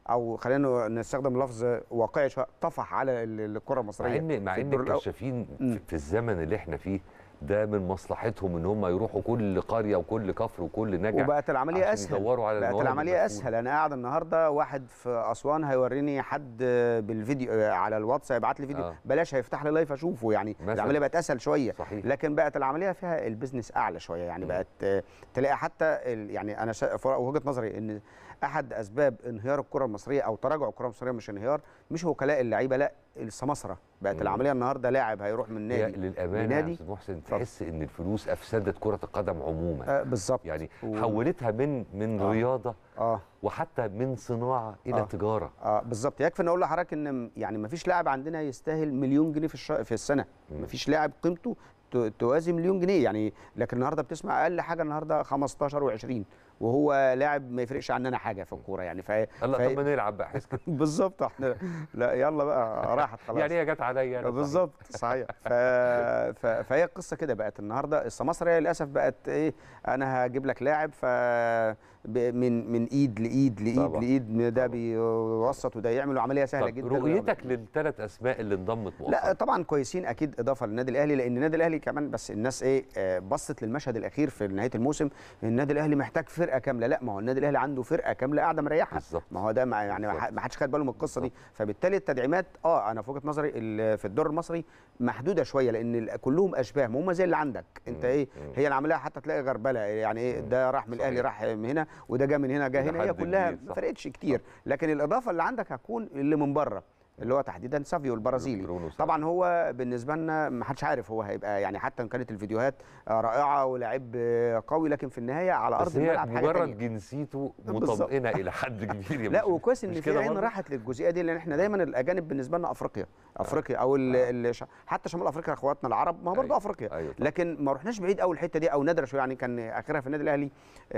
او خلينا نستخدم لفظ واقعي شويه طفح على ال- الكره مع المصريه ان مع في ان الدور الأول. الكشافين مم. في- في الزمن اللي احنا فيه ده من مصلحتهم ان هم يروحوا كل قريه وكل كفر وكل نجع وبقت العمليه عشان اسهل يدوروا على بقت المواهب العمليه المدفونة. اسهل انا قاعد النهارده واحد في اسوان هيوريني حد بالفيديو على الواتس هيبعت لي فيديو آه. آه. بلاش هيفتح لي لايف اشوفه يعني مثلاً. العمليه بقت اسهل شويه صحيح لكن بقت العمليه فيها البيزنس اعلى شويه يعني بقت آه، تلاقي حتى ال- يعني انا شا- في وجهه نظري ان احد اسباب انهيار الكره المصريه او تراجع الكره المصريه مش انهيار مش وكلاء اللعيبه لا السماسره بقت مم. العمليه النهارده لاعب هيروح من هي نادي للامانه يا لنادي استاذ محسن اتفضل. تحس ان الفلوس افسدت كره القدم عموما آه بالظبط يعني و- حولتها من من آه. رياضه اه وحتى من صناعه الى آه. تجاره اه بالظبط يكفي ان اقول لحضرتك ان م- يعني ما فيش لاعب عندنا يستاهل مليون جنيه في الش... في السنه مم. ما فيش لاعب قيمته ت- توازي مليون جنيه يعني لكن النهارده بتسمع اقل حاجه النهارده 15 و20 وهو لاعب ما يفرقش عننا حاجه في الكوره يعني ف... الله ف... طب ما نلعب بقى حس كده بالظبط احنا لا يلا بقى راحت خلاص يعني هي جت عليا أنا صحيح. بالظبط صحيح ف... ف... فهي القصه كده بقت النهارده السماسره هي للاسف بقت ايه انا هجيب لك لاعب ف ب... من من ايد لايد لايد طبعا. لايد ده طبعا. بيوسط وده يعمل عمليه سهله طب جدا رؤيتك للثلاث اسماء اللي انضمت لا مؤخرا طبعا كويسين اكيد اضافه للنادي الاهلي لان النادي الاهلي كمان بس الناس ايه آه، بصت للمشهد الاخير في نهايه الموسم النادي الاهلي محتاج فرقه كامله لا ما هو النادي الاهلي عنده فرقه كامله قاعده مريحه بالظبط ما هو ده ما يعني ما بالظبط. ح- ما حدش خد باله من القصه دي فبالتالي التدعيمات اه انا في وجهه نظري ال- في الدور المصري محدوده شويه لان ال- كلهم اشباه ما هم زي اللي عندك انت مم. ايه مم. هي العمليه حتى تلاقي غربله يعني ايه مم. ده راح من الاهلي صحيح. راح من هنا وده جه من هنا جه إلى هنا هي حد كلها كبير، ما صح. فرقتش كتير لكن الاضافه اللي عندك هتكون اللي من بره اللي هو تحديدا سافيو البرازيلي برونو سافيو. طبعا هو بالنسبه لنا ما حدش عارف هو هيبقى يعني حتى ان كانت الفيديوهات آه، رائعه ولاعب آه، قوي لكن في النهايه على بس ارض هي الملعب حاجه مجرد تانية. جنسيته بالظبط. مطمئنه الى حد كبير يا لا مش- وكويس ان مش في كده عين برضه؟ راحت للجزئيه دي لان احنا دايما الاجانب بالنسبه لنا افريقيا افريقيا او ال ال حتى شمال افريقيا اخواتنا العرب ما هو برضه أيوة. افريقيا ايوه طبعا. لكن ما رحناش بعيد قوي الحته دي او نادره شويه يعني كان اخرها في النادي الاهلي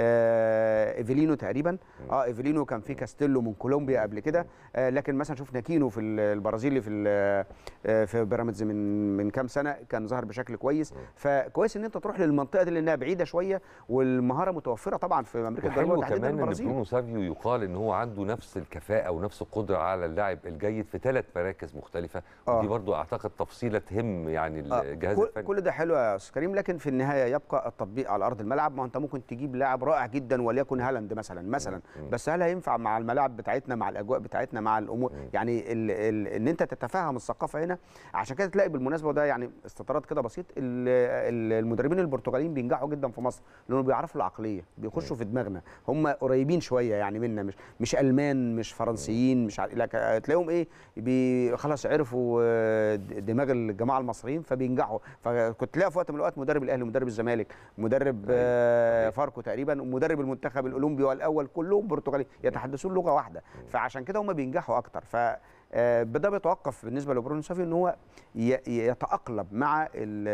آه ايفيلينو تقريبا اه ايفيلينو كان في كاستيلو من كولومبيا قبل كده آه لكن مثلا شفنا كينو في ال- البرازيلي في ال- آه في بيراميدز من من كام سنه كان ظهر بشكل كويس فكويس ان انت تروح للمنطقه دي لانها بعيده شويه والمهاره متوفره طبعا في امريكا الجنوبيه وحلو وتحديدا كمان ان البرازيل برونو سافيو يقال ان هو عنده نفس الكفاءه ونفس القدره على اللعب الجيد في ثلاث مراكز مختلفه آه. ودي برضو اعتقد تفصيله تهم يعني آه، الجهاز كل, الفني كل ده حلو يا استاذ كريم لكن في النهايه يبقى التطبيق على ارض الملعب ما هو انت ممكن تجيب لاعب رائع جدا وليكن هالاند مثلا مثلا مم. بس هل هينفع مع الملاعب بتاعتنا مع الاجواء بتاعتنا مع الامور مم. يعني ال ال ان انت تتفهم الثقافه هنا عشان كده تلاقي بالمناسبه وده يعني استطراد كده بسيط ال- ال- المدربين البرتغاليين بينجحوا جدا في مصر لانهم بيعرفوا العقليه بيخشوا في دماغنا هم قريبين شويه يعني منا مش مش المان مش فرنسيين مش عارف لك تلاقيهم ايه بي خلاص عرفوا آه، د- دماغ الجماعه المصريين فبينجحوا فكنت تلاقي في وقت من الاوقات مدرب الاهلي ومدرب الزمالك مدرب آه، أيوة. فاركو تقريبا ومدرب المنتخب الاولمبي والاول كلهم برتغاليين يتحدثون لغه واحده فعشان كده هم بينجحوا اكتر ف آه، ده بيتوقف بالنسبه لبرونو سافيو ان هو ي- يتاقلم مع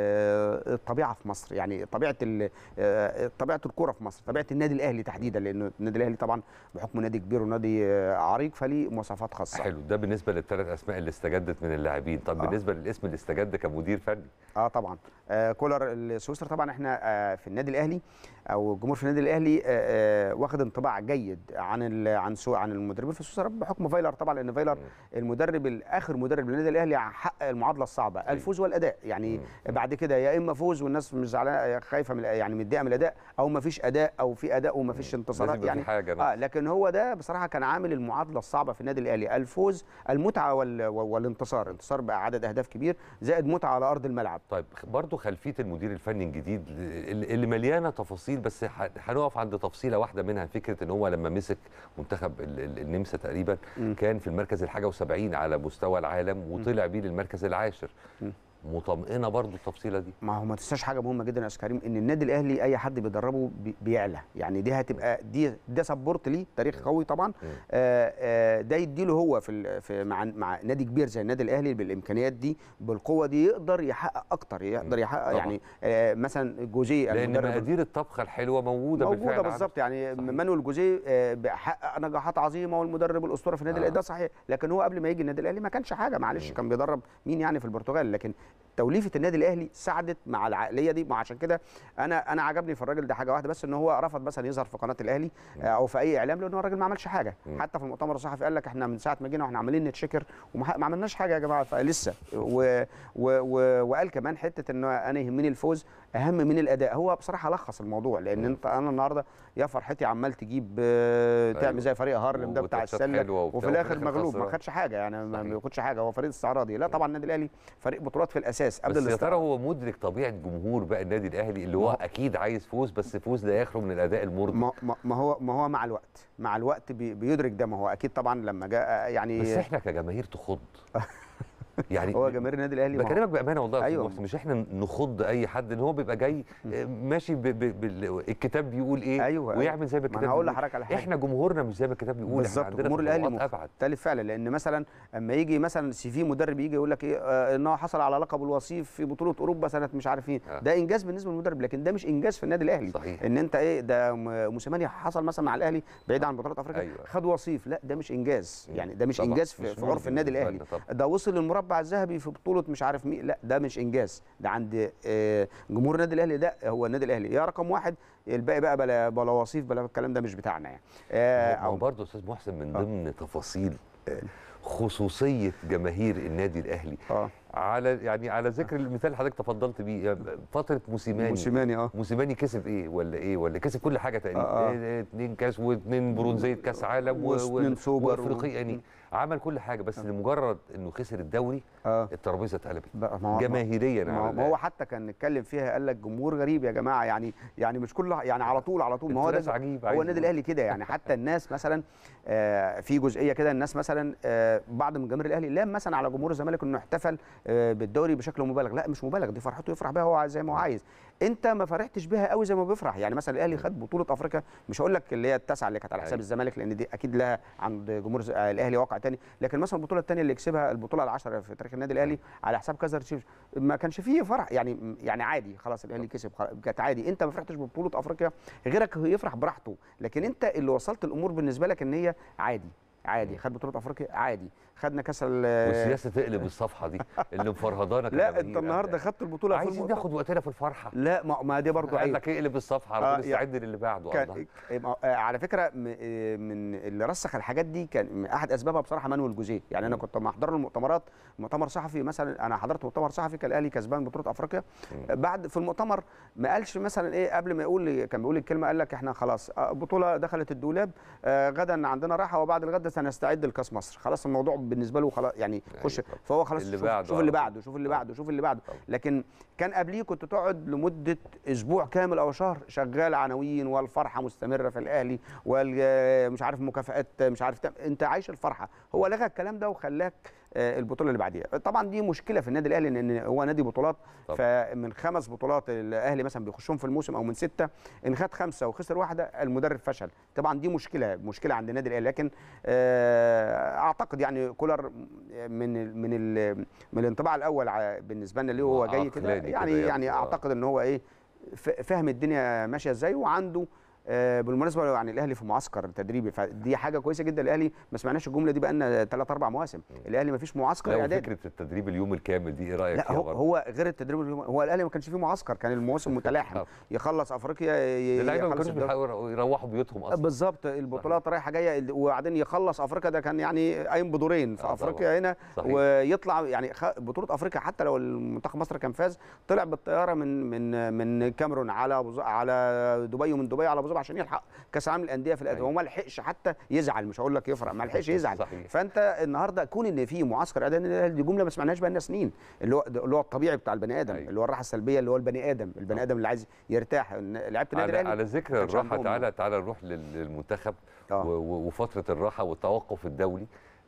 ال- الطبيعه في مصر يعني طبيعه ال- آه، طبيعه الكوره في مصر طبيعه النادي الاهلي تحديدا لانه النادي الاهلي طبعا بحكم نادي كبير ونادي آه، عريق فليه مواصفات خاصه حلو ده بالنسبه للثلاث اسماء اللي استجدت من اللاعبين طب آه. بالنسبه للاسم اللي استجد كمدير فني اه طبعا آه كولر السويسري طبعا احنا آه في النادي الاهلي او الجمهور في النادي الاهلي آه آه واخد انطباع جيد عن ال- عن سو عن المدربين في سويسرا بحكم فايلر طبعا لان فايلر المدرب الاخر مدرب للنادي الاهلي حقق المعادله الصعبه الفوز والاداء يعني مم. بعد كده يا اما فوز والناس مش زعلانه خايفه من يعني متضايقه من الاداء او ما فيش اداء او في اداء وما فيش لازم انتصارات يبقى يعني في حاجه اه ناقصة. لكن هو ده بصراحه كان عامل المعادله الصعبه في النادي الاهلي الفوز المتعه وال والانتصار انتصار بعدد اهداف كبير زائد متعه على ارض الملعب طيب برضه خلفيه المدير الفني الجديد اللي اللي مليانه تفاصيل بس ح- هنقف عند تفصيله واحده منها فكره ان هو لما مسك منتخب ال- ال- النمسا تقريبا مم. كان في المركز الحاجه و70 على مستوى العالم وطلع بيه للمركز العاشر مم. مطمئنه برضه التفصيله دي ما هو ما تنساش حاجه مهمه جدا يا استاذ كريم ان النادي الاهلي اي حد بيدربه بي- بيعلى يعني دي هتبقى دي ده سبورت ليه تاريخ قوي طبعا آه آه ده يديله هو في ال- في مع مع نادي كبير زي النادي الاهلي بالامكانيات دي بالقوه دي يقدر يحقق اكتر يقدر يحقق طبعا. يعني آه مثلا جوزيه لان المدرب مقادير الطبخه الحلوه موجوده, موجوده بالفعل عنده. بالظبط يعني صحيح. مانويل جوزيه آه، بيحقق نجاحات عظيمه والمدرب الاسطوره في النادي آه. الاهلي ده صحيح لكن هو قبل ما يجي النادي الاهلي ما كانش حاجه معلش كان بيدرب مين يعني في البرتغال لكن توليفه النادي الاهلي ساعدت مع العقليه دي مع عشان كده انا انا عجبني في الراجل ده حاجه واحده بس ان هو رفض مثلا يظهر في قناه الاهلي آه، او في اي اعلام لان هو الراجل ما عملش حاجه مم. حتى في المؤتمر الصحفي قال لك احنا من ساعه ما جينا واحنا عمالين نتشكر وما ما عملناش حاجه يا جماعه فلسه و و و وقال كمان حته ان انا يهمني الفوز اهم من الاداء هو بصراحه لخص الموضوع لان انت انا النهارده يا فرحتي عمال تجيب آه، تعمل أيوة. زي فريق هارلم ده بتاع وتاتشات السله حلوة وبتاع، وفي الاخر وفي الآخر مغلوب ما خسران. خدش حاجه يعني ما صحيح. بياخدش حاجه هو فريق استعراضي لا طبعا النادي الاهلي فريق بطولات في الاساس قبل بس يا ترى الاستعراض هو مدرك طبيعه جمهور بقى النادي الاهلي اللي هو ما هو- اكيد عايز فوز بس فوز لا يخلو من الاداء المرضي ما, ما- ما هو ما هو مع الوقت مع الوقت بي بيدرك ده ما هو اكيد طبعا لما جاء يعني بس احنا كجماهير تخض يعني هو جماهير النادي الاهلي ما هو- بكلمك بامانه والله يا أستاذ أيوة. محسن مش احنا نخض اي حد ان هو بيبقى جاي آه، ماشي ب ب بال- الكتاب بيقول ايه أيوة، ويعمل زي ما ما الكتاب أنا هقول بيقول. لحضرتك على حاجة. احنا جمهورنا مش زي ما الكتاب بيقول بالظبط احنا عندنا جمهور الاهلي تطلعات ابعد مختلف فعلا لان مثلا اما يجي مثلا سي في مدرب يجي يقول لك ايه آه ان هو حصل على لقب الوصيف في بطوله اوروبا سنه مش عارف ايه آه. ده انجاز بالنسبه للمدرب لكن ده مش انجاز في النادي الاهلي صحيح. ان انت ايه ده م- موسيماني حصل مثلا مع الاهلي بعيد عن بطولات افريقيا أيوة. خد وصيف لا ده مش انجاز مم. يعني ده مش طبعاً. انجاز في, مش في مرضي عرف النادي بالنسبة الاهلي لنا طبعاً. ده وصل للمربع الذهبي في بطوله مش عارف مين لا ده مش انجاز ده عند آه، جمهور النادي الاهلي ده هو النادي الاهلي يا رقم واحد الباقي بقى بلا بلا وصيف بلا الكلام ده مش بتاعنا يعني آه، ما هو برضه استاذ محسن من ضمن تفاصيل آه، خصوصيه جماهير النادي الاهلي اه على يعني على ذكر المثال اللي حضرتك تفضلت بيه آه، فتره موسيماني موسيماني اه موسيماني كسب ايه ولا ايه ولا كسب كل حاجه تقريبا آه، آه. إيه، اتنين كاس واثنين برونزيه كاس عالم و- و- واثنين سوبر و- وافريقيا يعني عمل كل حاجه بس لمجرد انه خسر الدوري اه الترابيزه اتقلبت بقى ما هو- جماهيريا ما على هو, ما الأقل. هو حتى كان نتكلم فيها قال لك جمهور غريب يا جماعه يعني يعني مش كل يعني على طول على طول ما هو انتوا ناس ده عجيب هو عايز النادي أقول. الاهلي كده يعني حتى الناس مثلا آه، في جزئيه كده الناس مثلا آه، بعض من جماهير الاهلي لام مثلا على جمهور الزمالك انه احتفل آه، بالدوري بشكل مبالغ لا مش مبالغ دي فرحته يفرح بيها هو زي ما هو عايز انت ما فرحتش بيها قوي زي ما بيفرح يعني مثلا الاهلي خد بطوله افريقيا مش هقول لك اللي هي التاسعه اللي كانت على حساب أيوة. الزمالك لان دي اكيد لها عند جمهور ز- آه، الاهلي واقع تاني لكن مثلا البطوله الثانيه اللي كسبها البطوله العشره في تاريخ النادي الاهلي على حساب كايزر تشيفز ما كانش فيه فرح يعني يعني عادي خلاص الاهلي كسب خلاص، كانت عادي انت ما فرحتش ببطوله افريقيا غيرك يفرح براحته لكن انت اللي وصلت الامور بالنسبه لك ان هي عادي عادي خد بطوله افريقيا عادي خدنا كاس ال- والسياسه تقلب الصفحه دي اللي مفرهدانا لا كجماهير. انت النهارده خدت البطوله في عايزين المؤتمر- ناخد وقتنا في الفرحه لا ما, ما دي برضو قال عيب لك اقلب الصفحه على آه، طول استعد للي بعده الله. كان آه، على فكره م- آه، من اللي رسخ الحاجات دي كان من احد اسبابها بصراحه مانويل جوزيه يعني انا مم. كنت لما احضر له المؤتمرات مؤتمر صحفي مثلا انا حضرت مؤتمر صحفي كان الاهلي كسبان بطوله افريقيا مم. بعد في المؤتمر ما قالش مثلا ايه قبل ما يقول كان بيقول الكلمه قال لك احنا خلاص آه، بطوله دخلت الدولاب آه، غدا عندنا راحه وبعد الغد سنستعد لكاس مصر خلاص الموضوع بالنسبه له خلاص يعني خش أيوة. فهو خلاص اللي شوف, بعده شوف اللي على طول. بعده شوف اللي طبعا. بعده شوف اللي بعده طبعا. لكن كان قبليه كنت تقعد لمده اسبوع كامل او شهر شغال عناوين والفرحه مستمره في الاهلي ومش عارف مكافآت مش عارف تعمل- انت عايش الفرحه هو لغى الكلام ده وخلاك آه، البطوله اللي بعديها طبعا دي مشكله في النادي الاهلي لان هو نادي بطولات طبعا. فمن خمس بطولات الاهلي مثلا بيخشهم في الموسم او من سته ان خد خمسه وخسر واحده المدرب فشل طبعا دي مشكله مشكله عند النادي الاهلي لكن آه، اعتقد يعني كولر من ال من ال من الانطباع الاول ع- بالنسبه لنا ليه وهو جاي كده عقلاني كده يعني يبدو، يعني آه. اعتقد ان هو ايه ف- فاهم الدنيا ماشيه ازاي وعنده آه، بالمناسبه يعني الاهلي في معسكر تدريبي فدي حاجه كويسه جدا الاهلي ما سمعناش الجمله دي بقالنا ثلاث اربع مواسم الاهلي ما فيش معسكر لا اعدادي فكره التدريب اليوم الكامل دي ايه رايك لا فيها هو, برضه؟ هو غير التدريب اليوم- هو الاهلي ما كانش فيه معسكر كان الموسم متلاحم آه. يخلص افريقيا ي- اللعيبه ما يخلص كانوش الدوري. بيحاولوا يروحوا بيوتهم اصلا بالظبط البطولات رايحه جايه وبعدين يخلص افريقيا ده كان يعني قايم بدورين في آه افريقيا هنا صحيح. ويطلع يعني خ- بطوله افريقيا حتى لو المنتخب مصر كان فاز طلع بالطياره من من من كاميرون على أبو ظ- على دبي ومن دبي على ابو ظبي عشان يلحق كاس العالم للانديه في الأدوية أيوة. وما لحقش حتى يزعل مش هقول لك يفرح ما لحقش يزعل صحيح. فانت النهارده كون ان في معسكر اعدادي دي جمله ما سمعناش بقى لنا سنين اللي هو اللي هو الطبيعي بتاع البني ادم أيوة. اللي هو الراحه السلبيه اللي هو البني ادم البني ادم اللي عايز يرتاح إن- لعيبه النادي على, الاهلي على ذكر كانش الراحه عندهم تعالى تعالى نروح لل- للمنتخب آه. و- و- وفتره الراحه والتوقف الدولي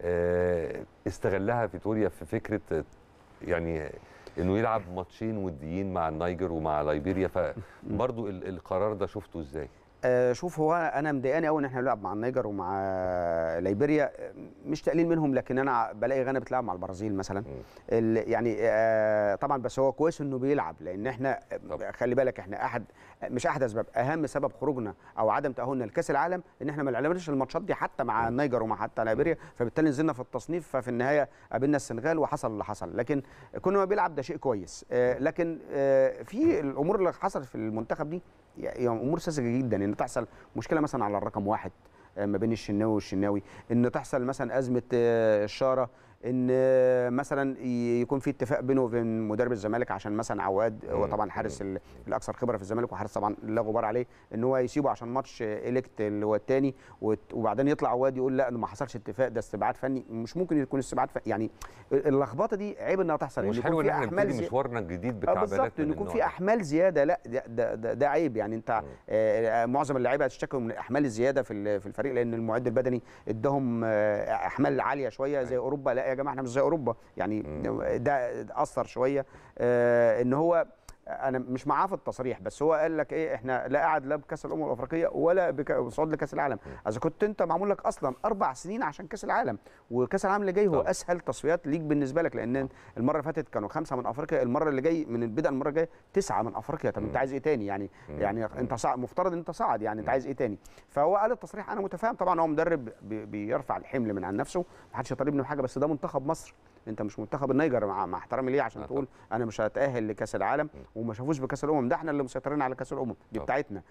آه، استغلها فيتوريا في فكره آه، يعني انه يلعب ماتشين وديين مع النيجر ومع ليبيريا فبرضو ال- القرار ده شفته ازاي؟ آه، شوف هو انا مضايقاني قوي ان احنا بنلعب مع النيجر ومع ليبيريا آه، مش تقليل منهم لكن انا بلاقي غانا بتلعب مع البرازيل مثلا ال- يعني آه، طبعا بس هو كويس انه بيلعب لان احنا آه، خلي بالك احنا احد مش احد اسباب اهم سبب خروجنا او عدم تاهلنا لكاس العالم ان احنا ما لعبناش الماتشات دي حتى مع النيجر ومع حتى ليبيريا فبالتالي نزلنا في التصنيف ففي النهايه قابلنا السنغال وحصل اللي حصل لكن كل ما بيلعب ده شيء كويس آه، لكن آه، في الامور اللي حصلت في المنتخب دي يعني امور ساذجه جدا ان تحصل مشكله مثلا على الرقم واحد آه، ما بين الشناوي والشناوي ان تحصل مثلا ازمه آه، الشاره ان آه، مثلا ي- يكون في اتفاق بينه وبين مدرب الزمالك عشان مثلا عواد هو طبعا حارس ال- الاكثر خبره في الزمالك وحارس طبعا لا غبار عليه ان هو يسيبه عشان ماتش آه، اليكت اللي هو الثاني وبعدين يطلع عواد يقول لا ما حصلش اتفاق ده استبعاد فني مش ممكن يكون استبعاد فني يعني اللخبطه دي عيب انها تحصل مش يكون حلو ان في احنا أحمال نبتدي زي- مشوارنا الجديد اه بكعبلات بالظبط ان من يكون النوع في ده. احمال زياده لا ده ده, ده, ده عيب يعني انت آه معظم اللعيبه هتشتكوا من الاحمال الزياده في ال- في الفريق لان المعد البدني اداهم آه احمال عاليه شويه زي اوروبا لا يا جماعه احنا مش زي اوروبا يعني ده اثر شويه آه ان هو انا مش معاه في التصريح بس هو قال لك ايه احنا لا قاعد لا بكاس الامم الافريقيه ولا بك- بصعود لكاس العالم اذا كنت انت معمول لك اصلا اربع سنين عشان كاس العالم وكاس العالم اللي جاي هو اسهل تصفيات ليك بالنسبه لك لان المره اللي فاتت كانوا خمسه من افريقيا المره اللي جاي من البدء المره الجايه تسعه من افريقيا طب انت عايز ايه تاني يعني يعني انت صعب مفترض ان انت صعد يعني انت عايز ايه تاني فهو قال التصريح انا متفاهم طبعا هو مدرب بي- بيرفع الحمل من عن نفسه ما حدش يطالبني بحاجه بس ده منتخب مصر انت مش منتخب النيجر مع, مع احترامي ليه عشان تقول انا مش هتاهل لكاس العالم وما شافوش بكاس الامم ده احنا اللي مسيطرين على كاس الامم دي بتاعتنا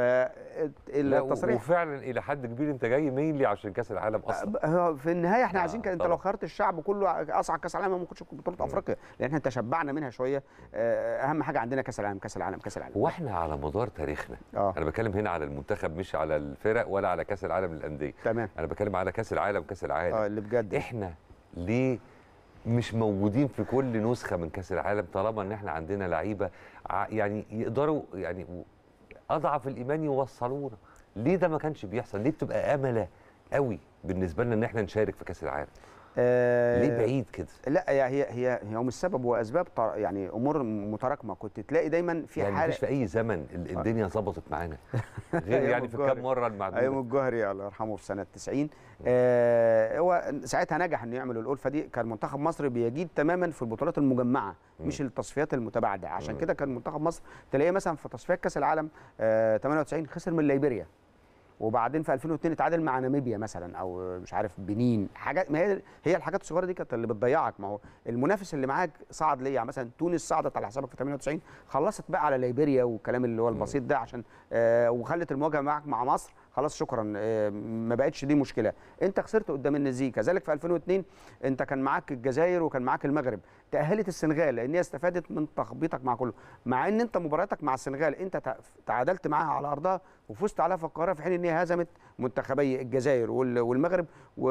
لا، و- فالتصريح وفعلا الى حد كبير انت جاي مينلي عشان كاس العالم اصلا هو في النهايه احنا آه، عايزين كده انت طبعا. لو خيرت الشعب كله اصعد كاس العالم ما ممكنش بطوله افريقيا لان احنا تشبعنا منها شويه آه، اهم حاجه عندنا كاس العالم كاس العالم كاس العالم هو احنا على مدار تاريخنا آه. انا بتكلم هنا على المنتخب مش على الفرق ولا على كاس العالم للانديه تمام انا بتكلم على كاس العالم كاس العالم اه اللي بجد احنا ليه مش موجودين في كل نسخه من كاس العالم طالما ان احنا عندنا لعيبه ع- يعني يقدروا يعني اضعف الايمان يوصلونا ليه ده ما كانش بيحصل ليه بتبقى امله قوي بالنسبه لنا ان احنا نشارك في كاس العالم آه ليه بعيد كده لا هي هي هي هي مش سبب واسباب طر- يعني امور متراكمه كنت تلاقي دايما في يعني حاله مفيش في اي زمن ال- الدنيا ظبطت معانا غير أيام يعني في الجوهري. كام مره المعدوده ايام الجوهري الله يرحمه في سنه 90 آه هو ساعتها نجح انه يعمل الالفه دي كان منتخب مصر بيجيد تماما في البطولات المجمعه مش التصفيات المتباعده عشان كده كان منتخب مصر تلاقيه مثلا في تصفيات كاس العالم آه 98 خسر من ليبيريا وبعدين في 2002 اتعادل مع ناميبيا مثلا او مش عارف بنين حاجات ما هي هي الحاجات الصغيره دي كانت اللي بتضيعك ما هو المنافس اللي معاك صعد ليه يعني مثلا تونس صعدت على حسابك في 98 خلصت بقى على ليبيريا والكلام اللي هو البسيط ده عشان آه وخلت المواجهه معاك مع مصر خلاص شكرا آه ما بقتش دي مشكله انت خسرت قدام النزيه كذلك في 2002 انت كان معاك الجزائر وكان معاك المغرب تاهلت السنغال لان هي استفادت من تخبيطك مع كله مع ان انت مباراتك مع السنغال انت تع- تعادلت معاها على ارضها وفزت عليها في القاهره في حين ان هي هزمت منتخبي الجزائر وال- والمغرب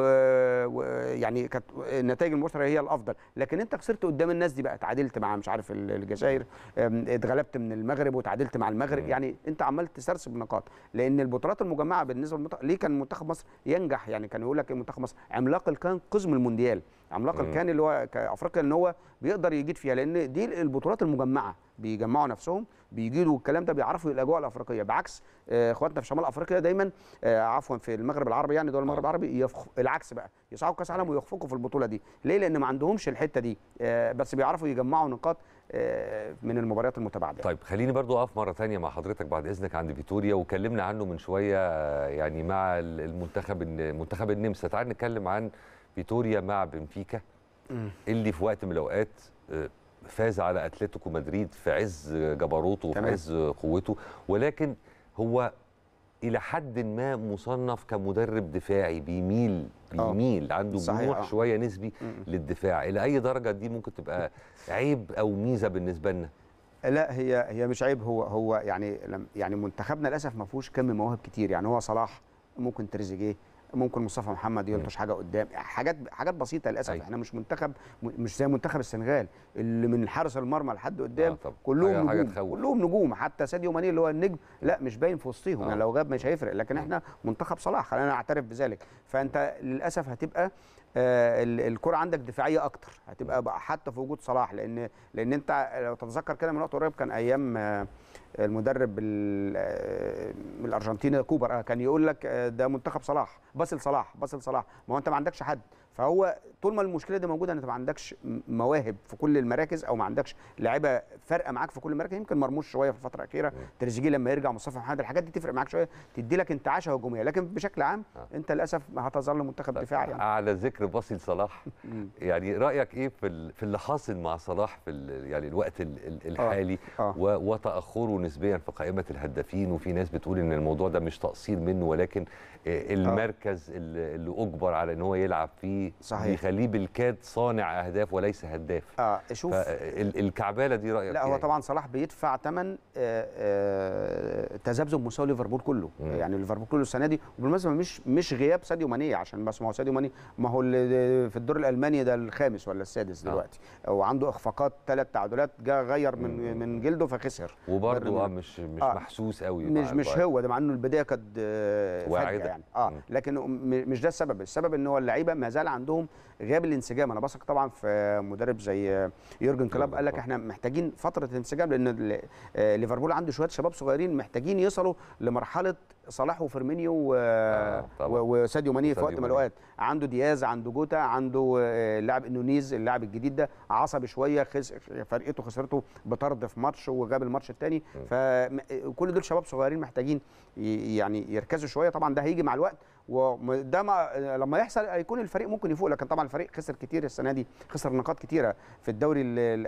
ويعني كانت النتائج المباشره هي الافضل لكن انت خسرت قدام الناس دي بقى تعادلت مع مش عارف ال- الجزائر أم، اتغلبت من المغرب وتعادلت مع المغرب يعني انت عمال تسرسب نقاط لان البطولات المجمعه بالنسبه للمنتخب ليه كان منتخب مصر ينجح يعني كان يقول لك إيه منتخب مصر عملاق الكان قزم المونديال عملاق مم. الكان اللي هو كافريقيا ان هو بيقدر يجيد فيها لان دي البطولات المجمعه بيجمعوا نفسهم بيجيدوا الكلام ده بيعرفوا الاجواء الافريقيه بعكس آه، اخواتنا في شمال افريقيا دايما آه، عفوا في المغرب العربي يعني دول المغرب العربي يفخ... العكس بقى يصعدوا كاس عالم ويخفقوا في البطوله دي ليه لان ما عندهمش الحته دي آه، بس بيعرفوا يجمعوا نقاط آه، من المباريات المتباعده طيب خليني برضو اقف مره تانية مع حضرتك بعد اذنك عند فيتوريا وكلمنا عنه من شويه آه، يعني مع ال- المنتخب الن- منتخب النمسا تعال نتكلم عن فيتوريا مع بنفيكا مم. اللي في وقت من الاوقات آه، فاز على اتلتيكو مدريد في عز جبروته وفي تمام. عز قوته ولكن هو الى حد ما مصنف كمدرب دفاعي بيميل آه. بيميل عنده صحيح، جنوح آه. شويه نسبي مم. للدفاع الى اي درجه دي ممكن تبقى عيب او ميزه بالنسبه لنا لا هي هي مش عيب هو هو يعني لم- يعني منتخبنا للاسف ما فيهوش كم مواهب كتير يعني هو صلاح ممكن تريزيجيه ممكن مصطفى محمد يلطش حاجه قدام حاجات حاجات بسيطه للاسف أيوة. احنا مش منتخب م- مش زي منتخب السنغال اللي من حارس المرمى لحد قدام آه طبعا. كلهم حاجة- حاجة نجوم تخوف. كلهم نجوم حتى ساديو ماني اللي هو النجم لا مش باين في وسطهم آه. يعني لو غاب مش هيفرق لكن احنا منتخب صلاح خلينا نعترف بذلك فانت للاسف هتبقى آه، ال- الكره عندك دفاعيه اكتر هتبقى بقى حتى في وجود صلاح لان لان انت لو تتذكر كده من وقت قريب كان ايام آه، المدرب ال- آه، من الارجنتيني كوبر آه كان يقول لك آه، ده منتخب صلاح باسل صلاح باسل صلاح ما هو انت ما عندكش حد فهو طول ما المشكله دي موجوده انت ما عندكش م- مواهب في كل المراكز او ما عندكش لعيبه فارقه معاك في كل المراكز يمكن مرموش شويه في الفتره الاخيره تريزيجيه لما يرجع مصطفى محمد الحاجات دي تفرق معاك شويه تدي لك انتعاشه هجوميه لكن بشكل عام انت للاسف هتظل منتخب دفاعي يعني على ذكر باسل صلاح يعني رايك ايه في ال- في اللي حاصل مع صلاح في ال- يعني الوقت ال- ال- الحالي آه. و- وتاخره نسبيا في قائمه الهدافين وفي ناس بتقول ان الموضوع ده مش تقصير منه ولكن آه، المركز اللي اللي اجبر على ان هو يلعب فيه صحيح. بيخليه بالكاد صانع اهداف وليس هداف اه شوف الكعباله دي رايك لا إيه هو يعني؟ طبعا صلاح بيدفع ثمن تذبذب مستوى ليفربول كله مم. يعني ليفربول كله السنه دي وبالمناسبه مش مش غياب ساديو ماني عشان بس ما هو ساديو ماني ما هو اللي في الدور الالماني ده الخامس ولا السادس آه. دلوقتي وعنده اخفاقات ثلاث تعادلات جا غير من من جلده فخسر وبرضه اه من- مش مش آه. محسوس قوي مش مع مش البايرن. هو ده مع انه البدايه كانت آه، واعدة. فجأة يعني اه مم. لكن م- مش ده السبب السبب ان هو اللعيبه ما زال عندهم غياب الانسجام انا بثق طبعا في مدرب زي آه، يورجن كلوب قال لك احنا محتاجين فتره انسجام لان ال- آه، ليفربول عنده شويه شباب صغيرين محتاجين يصلوا لمرحله صلاح وفيرمينيو و- طبعاً. و- وساديو ماني في وساديو وقت من ماني. الاوقات عنده دياز عنده جوتا عنده آه، اللاعب انونيز اللاعب الجديد ده عصبي شويه خس... فرقته خسرته بطرد في ماتش وجاب الماتش الثاني فكل دول شباب صغيرين محتاجين ي- يعني يركزوا شويه طبعا ده هيجي مع الوقت وده ما لما يحصل هيكون الفريق ممكن يفوق لكن طبعا الفريق خسر كتير السنه دي خسر نقاط كتيره في الدوري ال ال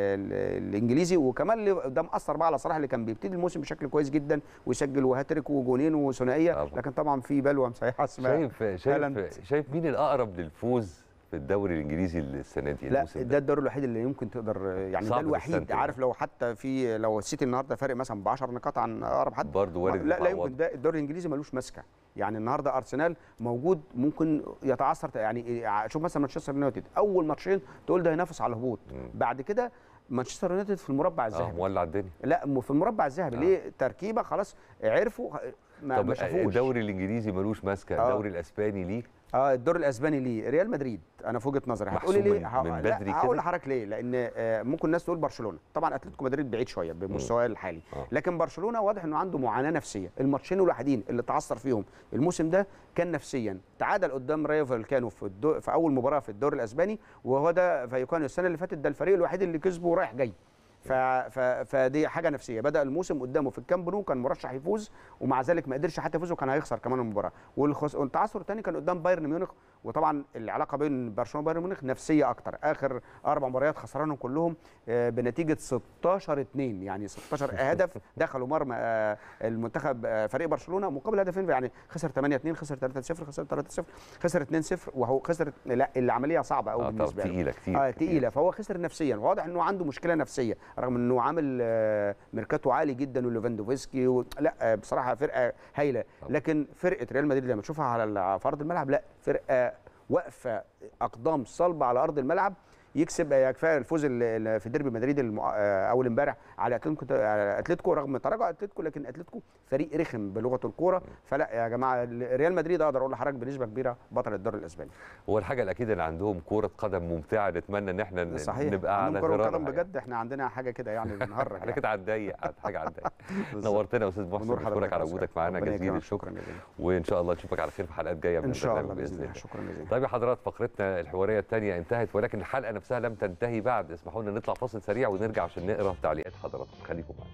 ال الانجليزي وكمان اللي ده مأثر بقى على صلاح اللي كان بيبتدي الموسم بشكل كويس جدا ويسجل وهاتريك وجونين وثنائيه لكن طبعا في بلوه مسيحه اسمها شايف هالاند. شايف شايف مين الاقرب للفوز في الدوري الانجليزي السنه دي لا الموسم ده الدوري الوحيد اللي يمكن تقدر يعني ده صعب الوحيد تستنتج. عارف لو حتى في لو السيتي النهارده فارق مثلا ب 10 نقاط عن اقرب حد برضه وارد لا لا يتعوض. يمكن ده الدوري الانجليزي ملوش ماسكه يعني النهارده ارسنال موجود ممكن يتعثر يعني شوف مثلا مانشستر يونايتد اول ماتشين تقول ده هينافس على الهبوط بعد كده مانشستر يونايتد في المربع اه الذهبي مولع الدنيا لا م- في المربع الذهبي آه. ليه تركيبه خلاص عرفوا ما, طب ما شافوش الدوري الانجليزي ملوش ماسكه آه. الدوري الاسباني ليه اه الدور الاسباني ليه ريال مدريد انا في وجهه نظري هتقولي محسوم ليه من- من لا، بدري هقول كده؟ لحضرتك ليه لان آه، ممكن الناس تقول برشلونه طبعا اتلتيكو مدريد بعيد شويه بمستواه الحالي آه. لكن برشلونه واضح انه عنده معاناه نفسيه الماتشين الوحيدين اللي تعثر فيهم الموسم ده كان نفسيا تعادل قدام رايو فالكانو في الدو... في اول مباراه في الدوري الاسباني وهو ده فايكانو السنه اللي فاتت ده الفريق الوحيد اللي كسبه رايح جاي ف... ف... فدي حاجه نفسيه بدا الموسم قدامه في الكامب نو كان مرشح يفوز ومع ذلك ما قدرش حتى يفوز وكان هيخسر كمان المباراه والخس... والتعثر الثاني كان قدام بايرن ميونخ وطبعا العلاقه بين برشلونه وبايرن ميونخ نفسيه اكتر اخر اربع مباريات خسرانهم كلهم آه، بنتيجه 16 2 يعني 16 هدف دخلوا مرمى آه، المنتخب آه، فريق برشلونه مقابل هدفين يعني خسر 8 2 خسر 3 0 خسر 3 0 خسر 2 0 وهو خسر لا العمليه صعبه قوي آه، طب بالنسبه له تقيلة كتير، اه كتير. تقيله فهو خسر نفسيا واضح انه عنده مشكله نفسيه رغم انه عامل آه، ميركاتو عالي جدا وليفاندوفسكي و... لا آه، بصراحه فرقه هايله لكن فرقه ريال مدريد لما تشوفها على ال- في ارض الملعب لا فرقه واقفه اقدام صلبه على ارض الملعب يكسب آه، كفايه الفوز ال- ال- في ديربي مدريد المع... آه، اول امبارح على اتلتيكو على اتلتيكو رغم تراجع اتلتيكو لكن اتلتيكو فريق رخم بلغه الكوره فلا يا جماعه ريال مدريد اقدر اقول لحضرتك بنسبه كبيره بطل الدوري الاسباني هو الحاجه الاكيده ان عندهم كره قدم ممتعه نتمنى ان احنا ن- صحيح نبقى على عندهم كرة غرارها قدم يعني. بجد احنا عندنا حاجه كده يعني بنهرج احنا كده على الضيق حاجه على الضيق بالظبط. نورتنا يا استاذ محسن ونور بشكرك حضرتك على يا وجودك أستاذ. معانا ربنا جزيل يكرمك. الشكر شكرا جزيلا وان شاء الله نشوفك على خير في حلقات جايه من ان شاء البرنامج الله باذن الله الله شكرا جزيلا طيب يا حضرات فقرتنا الحواريه الثانيه انتهت ولكن الحلقه نفسها لم تنتهي بعد اسمحوا لنا نطلع فاصل سريع ونرجع عشان نقرا تعليقات حضراتكم خليكم معانا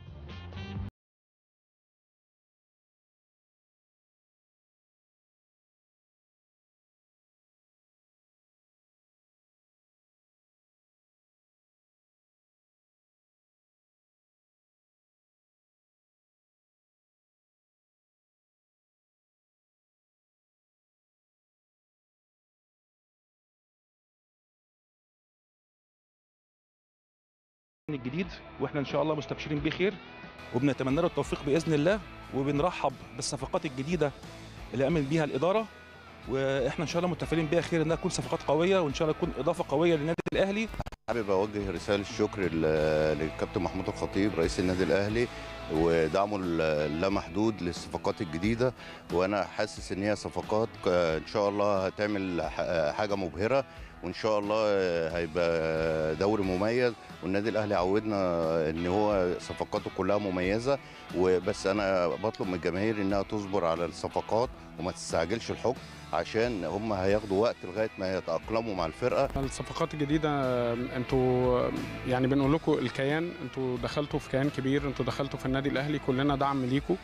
الجديد واحنا ان شاء الله مستبشرين بيه خير وبنتمنى له التوفيق باذن الله وبنرحب بالصفقات الجديده اللي امن بيها الاداره واحنا ان شاء الله متفائلين بيها خير انها تكون صفقات قويه وان شاء الله تكون اضافه قويه للنادي الاهلي حابب اوجه رساله شكر ل- للكابتن محمود الخطيب رئيس النادي الاهلي ودعمه اللامحدود للصفقات الجديده وانا حاسس ان هي صفقات آه، ان شاء الله هتعمل ح- حاجه مبهره وان شاء الله آه، هيبقى دوري مميز والنادي الاهلي عودنا ان هو صفقاته كلها مميزه وبس انا بطلب من الجماهير انها تصبر على الصفقات وما تستعجلش الحكم عشان هم هياخدوا وقت لغايه ما يتاقلموا مع الفرقه الصفقات الجديدة انتوا يعني بنقول لكم الكيان انتوا دخلتوا في كيان كبير انتوا دخلتوا في النادي الاهلي كلنا دعم ليكم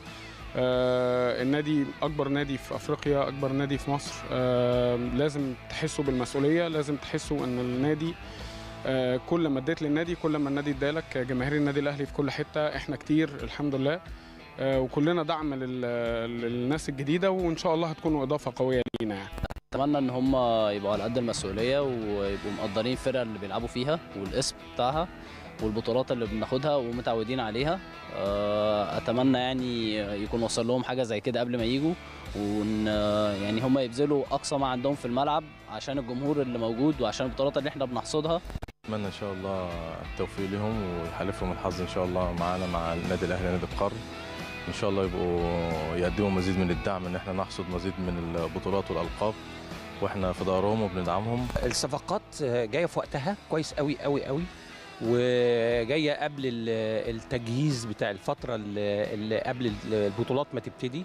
آه النادي اكبر نادي في افريقيا اكبر نادي في مصر آه لازم تحسوا بالمسؤولية لازم تحسوا ان النادي آه كل ما اديت للنادي كل ما النادي ادالك جماهير النادي الاهلي في كل حتة احنا كتير الحمد لله آه وكلنا دعم لل- للناس الجديدة وان شاء الله هتكونوا اضافة قوية لينا يعني اتمنى ان هم يبقوا على قد المسؤوليه ويبقوا مقدرين الفرقه اللي بيلعبوا فيها والاسم بتاعها والبطولات اللي بناخدها ومتعودين عليها آه، اتمنى يعني يكون وصل لهم حاجه زي كده قبل ما يجوا وان آه، يعني هم يبذلوا اقصى ما عندهم في الملعب عشان الجمهور اللي موجود وعشان البطولات اللي احنا بنحصدها اتمنى ان شاء الله التوفيق لهم ويحالفهم الحظ ان شاء الله معانا مع النادي الاهلي نادي القرن ان شاء الله يبقوا يقدموا مزيد من الدعم ان احنا نحصد مزيد من البطولات والالقاب واحنا في ظهرهم وبندعمهم الصفقات جايه في وقتها كويس قوي قوي قوي وجايه قبل ال- التجهيز بتاع الفتره اللي اللي قبل البطولات ما تبتدي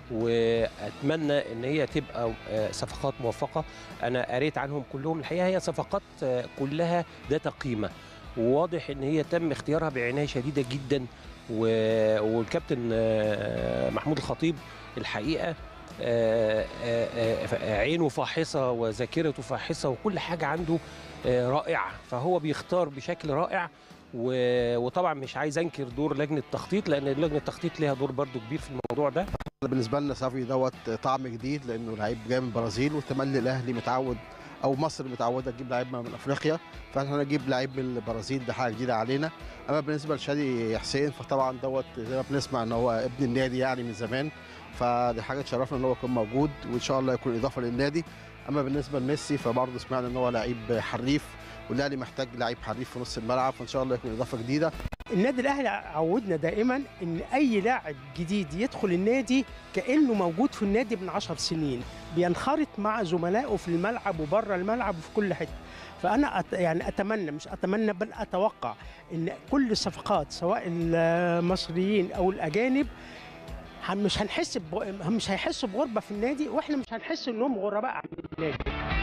واتمنى ان هي تبقى آه، صفقات موفقه انا قريت عنهم كلهم الحقيقه هي صفقات آه، كلها ذات قيمه وواضح ان هي تم اختيارها بعنايه شديده جدا و- والكابتن آه، محمود الخطيب الحقيقه آه، آه، آه، عينه فاحصه وذاكرته فاحصه وكل حاجه عنده آه، رائعه فهو بيختار بشكل رائع و- وطبعا مش عايز انكر دور لجنه التخطيط لان لجنه التخطيط ليها دور برضو كبير في الموضوع ده بالنسبه لنا صافي دوت طعم جديد لانه لعيب جاي من البرازيل وتملي الاهلي متعود او مصر متعوده تجيب لعيب من افريقيا فاحنا نجيب لعيب من البرازيل ده حاجه جديده علينا اما بالنسبه لشادي حسين فطبعا دوت زي ما بنسمع ان هو ابن النادي يعني من زمان فدي حاجه تشرفنا ان هو يكون موجود وان شاء الله يكون اضافه للنادي اما بالنسبه لميسي فبرضه سمعنا ان هو لعيب حريف والاهلي محتاج لعيب حريف في نص الملعب فان شاء الله يكون اضافه جديده النادي الاهلي عودنا دائما ان اي لاعب جديد يدخل النادي كانه موجود في النادي من عشر سنين بينخرط مع زملائه في الملعب وبره الملعب وفي كل حته فانا أت يعني اتمنى مش اتمنى بل اتوقع ان كل الصفقات سواء المصريين او الاجانب هن- مش هنحس ب... مش هيحسوا بغربه في النادي واحنا مش هنحس انهم غرباء عن النادي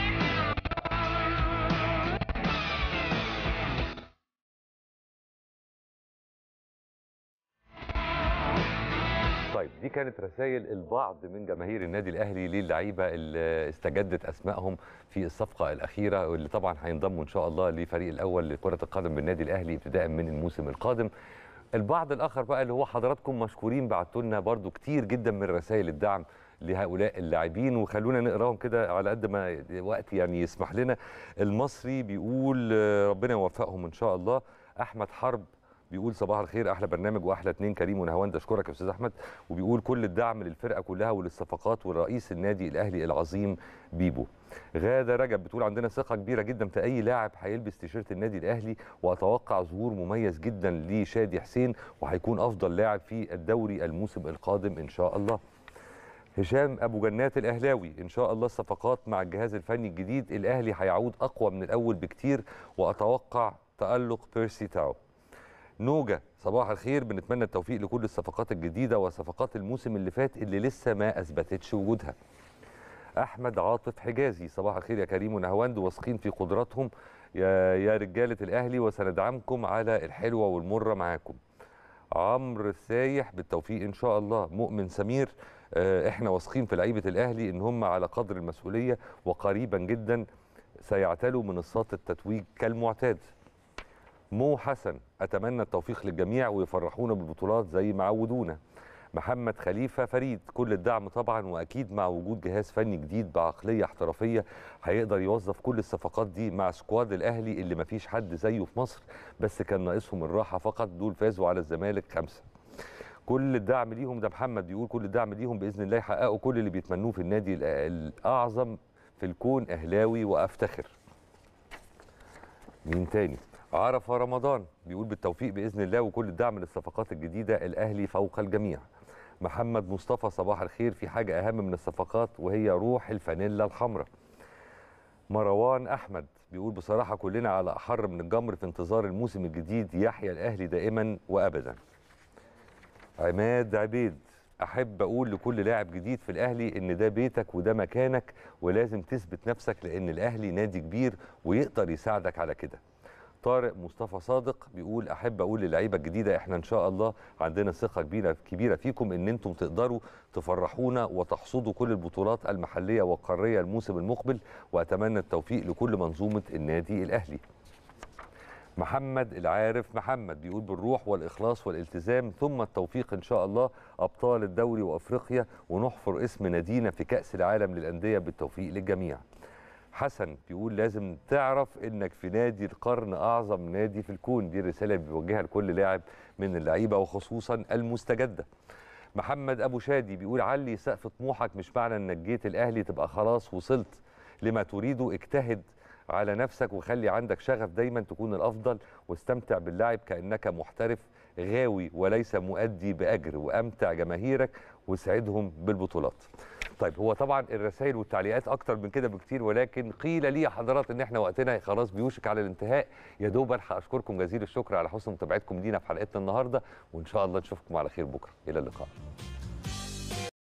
طيب دي كانت رسائل البعض من جماهير النادي الاهلي للعيبه اللي استجدت اسمائهم في الصفقه الاخيره واللي طبعا هينضموا ان شاء الله لفريق الاول لكره القدم بالنادي الاهلي ابتداء من الموسم القادم. البعض الاخر بقى اللي هو حضراتكم مشكورين بعتوا لنا برضو كتير جدا من رسائل الدعم لهؤلاء اللاعبين وخلونا نقراهم كده على قد ما وقت يعني يسمح لنا المصري بيقول آه، ربنا يوفقهم ان شاء الله احمد حرب بيقول صباح الخير احلى برنامج واحلى اتنين كريم ونهواند اشكرك يا استاذ احمد وبيقول كل الدعم للفرقه كلها وللصفقات والرئيس النادي الاهلي العظيم بيبو غاده رجب بتقول عندنا ثقه كبيره جدا في اي لاعب هيلبس تيشيرت النادي الاهلي واتوقع ظهور مميز جدا لشادي حسين وهيكون افضل لاعب في الدوري الموسم القادم ان شاء الله هشام ابو جنات الاهلاوي ان شاء الله الصفقات مع الجهاز الفني الجديد الاهلي هيعود اقوى من الاول بكتير واتوقع تالق بيرسي تاو نوجا صباح الخير بنتمنى التوفيق لكل الصفقات الجديده وصفقات الموسم اللي فات اللي لسه ما اثبتتش وجودها احمد عاطف حجازي صباح الخير يا كريم ونهواند واثقين في قدراتهم يا يا رجاله الاهلي وسندعمكم على الحلوه والمره معاكم عمرو السايح بالتوفيق ان شاء الله مؤمن سمير آه، احنا واثقين في لعيبه الاهلي ان هم على قدر المسؤوليه وقريبا جدا سيعتلوا منصات التتويج كالمعتاد مو حسن اتمنى التوفيق للجميع ويفرحونا بالبطولات زي ما عودونا محمد خليفه فريد كل الدعم طبعا واكيد مع وجود جهاز فني جديد بعقليه احترافيه هيقدر يوظف كل الصفقات دي مع سكواد الاهلي اللي مفيش حد زيه في مصر بس كان ناقصهم الراحه فقط دول فازوا على الزمالك خمسه كل الدعم ليهم ده محمد بيقول كل الدعم ليهم باذن الله يحققوا كل اللي بيتمنوه في النادي الأ- الاعظم في الكون اهلاوي وافتخر مين تاني عرفه رمضان بيقول بالتوفيق باذن الله وكل الدعم للصفقات الجديده الاهلي فوق الجميع محمد مصطفى صباح الخير في حاجه اهم من الصفقات وهي روح الفانيلا الحمراء مروان احمد بيقول بصراحه كلنا على احر من الجمر في انتظار الموسم الجديد يحيى الاهلي دائما وابدا عماد عبيد احب اقول لكل لاعب جديد في الاهلي ان ده بيتك وده مكانك ولازم تثبت نفسك لان الاهلي نادي كبير ويقدر يساعدك على كده طارق مصطفى صادق بيقول احب اقول للعيبه الجديده احنا ان شاء الله عندنا ثقه كبيره كبيره فيكم ان انتم تقدروا تفرحونا وتحصدوا كل البطولات المحليه والقاريه الموسم المقبل واتمنى التوفيق لكل منظومه النادي الاهلي محمد العارف محمد بيقول بالروح والإخلاص والالتزام ثم التوفيق إن شاء الله أبطال الدوري وأفريقيا ونحفر اسم نادينا في كأس العالم للأندية بالتوفيق للجميع حسن بيقول لازم تعرف انك في نادي القرن اعظم نادي في الكون دي الرساله اللي بيوجهها لكل لاعب من اللعيبه وخصوصا المستجده محمد ابو شادي بيقول علي سقف طموحك مش معنى انك جيت الاهلي تبقى خلاص وصلت لما تريده اجتهد على نفسك وخلي عندك شغف دايما تكون الافضل واستمتع باللعب كانك محترف غاوي وليس مؤدي باجر وامتع جماهيرك وسعدهم بالبطولات. طيب هو طبعا الرسائل والتعليقات اكتر من كده بكتير ولكن قيل لي يا حضرات ان احنا وقتنا خلاص بيوشك على الانتهاء يا دوب الحق اشكركم جزيل الشكر على حسن متابعتكم لينا في حلقتنا النهارده وان شاء الله نشوفكم على خير بكره الى اللقاء.